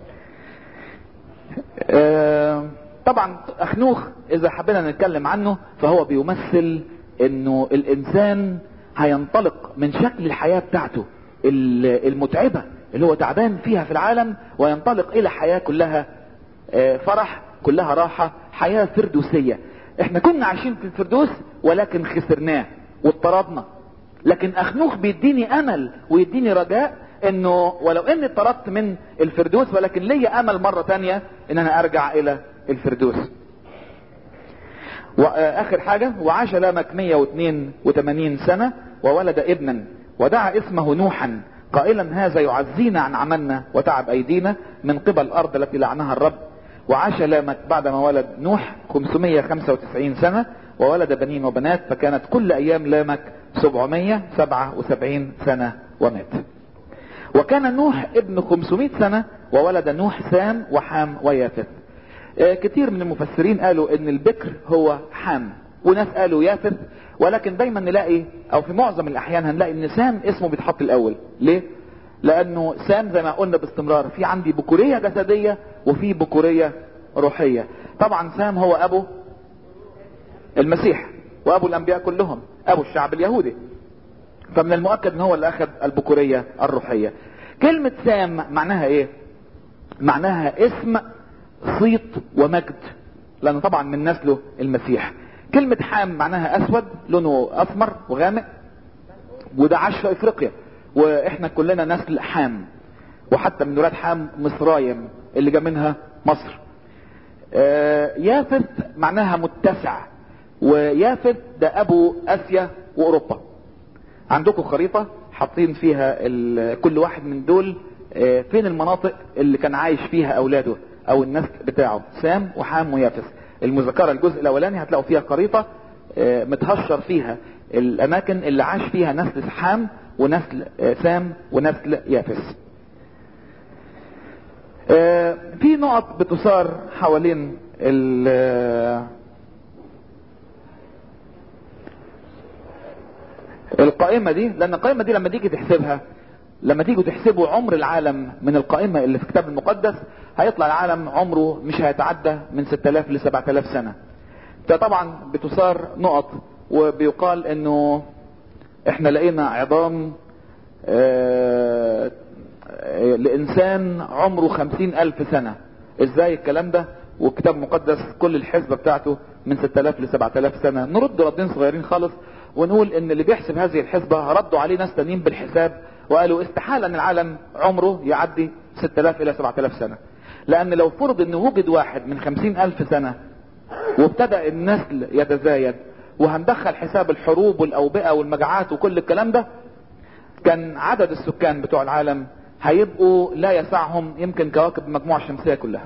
آه... طبعا اخنوخ اذا حبينا نتكلم عنه فهو بيمثل انه الانسان هينطلق من شكل الحياة بتاعته المتعبة اللي هو تعبان فيها في العالم وينطلق الى حياة كلها فرح كلها راحة حياة فردوسية احنا كنا عايشين في الفردوس ولكن خسرناه واضطربنا لكن اخنوخ بيديني امل ويديني رجاء انه ولو اني اضطربت من الفردوس ولكن ليا امل مرة تانية ان انا ارجع الى الفردوس واخر حاجة وعاش لامك 182 سنة وولد ابنا ودعا اسمه نوحا قائلا هذا يعزينا عن عملنا وتعب ايدينا من قبل الارض التي لعنها الرب وعاش لامك بعدما ولد نوح 595 سنة وولد بنين وبنات فكانت كل ايام لامك 777 سنة ومات وكان نوح ابن 500 سنة وولد نوح سام وحام ويافث آه كتير من المفسرين قالوا ان البكر هو حام وناس قالوا يافث ولكن دايما نلاقي او في معظم الاحيان هنلاقي ان سام اسمه بيتحط الاول ليه لانه سام زي ما قلنا باستمرار في عندي بكورية جسدية وفي بكورية روحية طبعا سام هو ابو المسيح وابو الانبياء كلهم ابو الشعب اليهودي فمن المؤكد ان هو اللي اخذ البكورية الروحية كلمة سام معناها ايه معناها اسم صيت ومجد لان طبعا من نسله المسيح كلمة حام معناها اسود لونه اسمر وغامق وده عاش في افريقيا واحنا كلنا نسل حام وحتى من ولاد حام مصرايم اللي جا منها مصر آه يافث معناها متسع ويافث ده ابو اسيا واوروبا عندكم خريطة حاطين فيها كل واحد من دول آه فين المناطق اللي كان عايش فيها اولاده او النسل بتاعه سام وحام ويافث المذكرة الجزء الاولاني هتلاقوا فيها خريطة آه متهشر فيها الاماكن اللي عاش فيها نسل حام ونسل سام ونسل يافس في نقط بتثار حوالين القائمة دي لان القائمة دي لما تيجي تحسبها لما تيجوا تحسبوا عمر العالم من القائمة اللي في الكتاب المقدس هيطلع العالم عمره مش هيتعدى من 6000 ل 7000 سنة فطبعا بتثار نقط وبيقال انه احنا لقينا عظام آه لانسان عمره خمسين الف سنة ازاي الكلام ده والكتاب المقدس كل الحسبة بتاعته من 6000 ل 7000 سنة نرد ردين صغيرين خالص ونقول ان اللي بيحسب هذه الحسبة ردوا عليه ناس تانيين بالحساب وقالوا استحالة ان العالم عمره يعدي 6000 الى 7000 سنة لان لو فرض ان وجد واحد من 50 الف سنة وابتدأ النسل يتزايد وهندخل حساب الحروب والاوبئة والمجاعات وكل الكلام ده كان عدد السكان بتوع العالم هيبقوا لا يسعهم يمكن كواكب المجموعة الشمسية كلها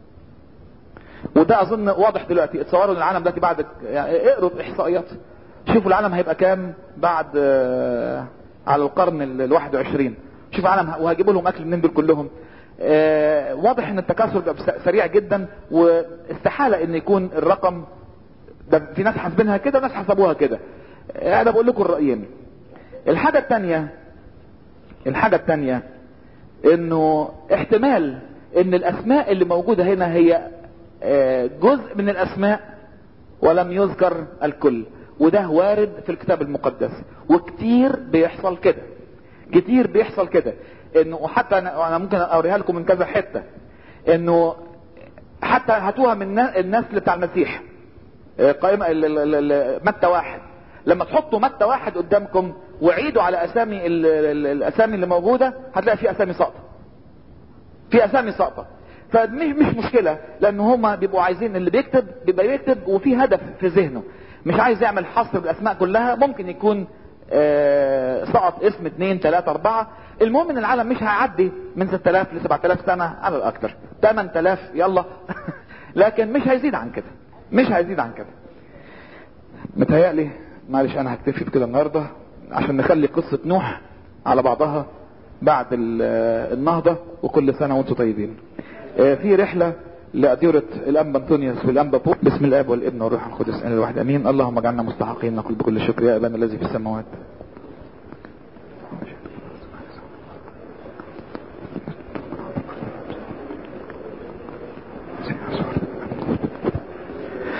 وده اظن واضح دلوقتي اتصوروا ان العالم دلوقتي بعد يعني اقروا الاحصائيات شوفوا العالم هيبقى كام بعد آه على القرن ال 21 شوفوا العالم وهجيبوا لهم اكل منين دول كلهم آه واضح ان التكاثر بقى سريع جدا واستحالة ان يكون الرقم ده في ناس حاسبينها كده ناس حسبوها كده انا بقول لكم الرأيين الحاجة التانية الحاجة التانية انه احتمال ان الاسماء اللي موجودة هنا هي جزء من الاسماء ولم يذكر الكل وده وارد في الكتاب المقدس وكتير بيحصل كده كتير بيحصل كده انه حتى انا ممكن اوريها لكم من كذا حتة انه حتى هاتوها من النسل بتاع المسيح قائمة متى واحد لما تحطوا متى واحد قدامكم وعيدوا على اسامي الاسامي اللي موجودة هتلاقي في اسامي ساقطة في اسامي ساقطة فمش مش مشكلة لان هما بيبقوا عايزين اللي بيكتب بيبقى يكتب وفي هدف في ذهنه مش عايز يعمل حصر بالاسماء كلها ممكن يكون آه سقط اسم اتنين تلاتة اربعة المهم ان العالم مش هيعدي من 6000 ل 7000 سنة على الاكثر 8000 يلا لكن مش هيزيد عن كده مش هيزيد عن كده متهيألي معلش انا هكتفي بكده النهاردة عشان نخلي قصة نوح على بعضها بعد النهضة وكل سنة وانتم طيبين في رحلة لأديرة الأنبا أنطونيوس والأنبا بوب باسم الآب والابن والروح القدس أن الواحد أمين اللهم اجعلنا مستحقين نقول بكل شكر يا أبانا الذي في السماوات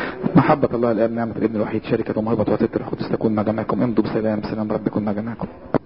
محبة الله الآب نعمة الابن الوحيد شركة ومهبة وتتر القدس تكون مع جميعكم امضوا بسلام سلام ربكم مع جميعكم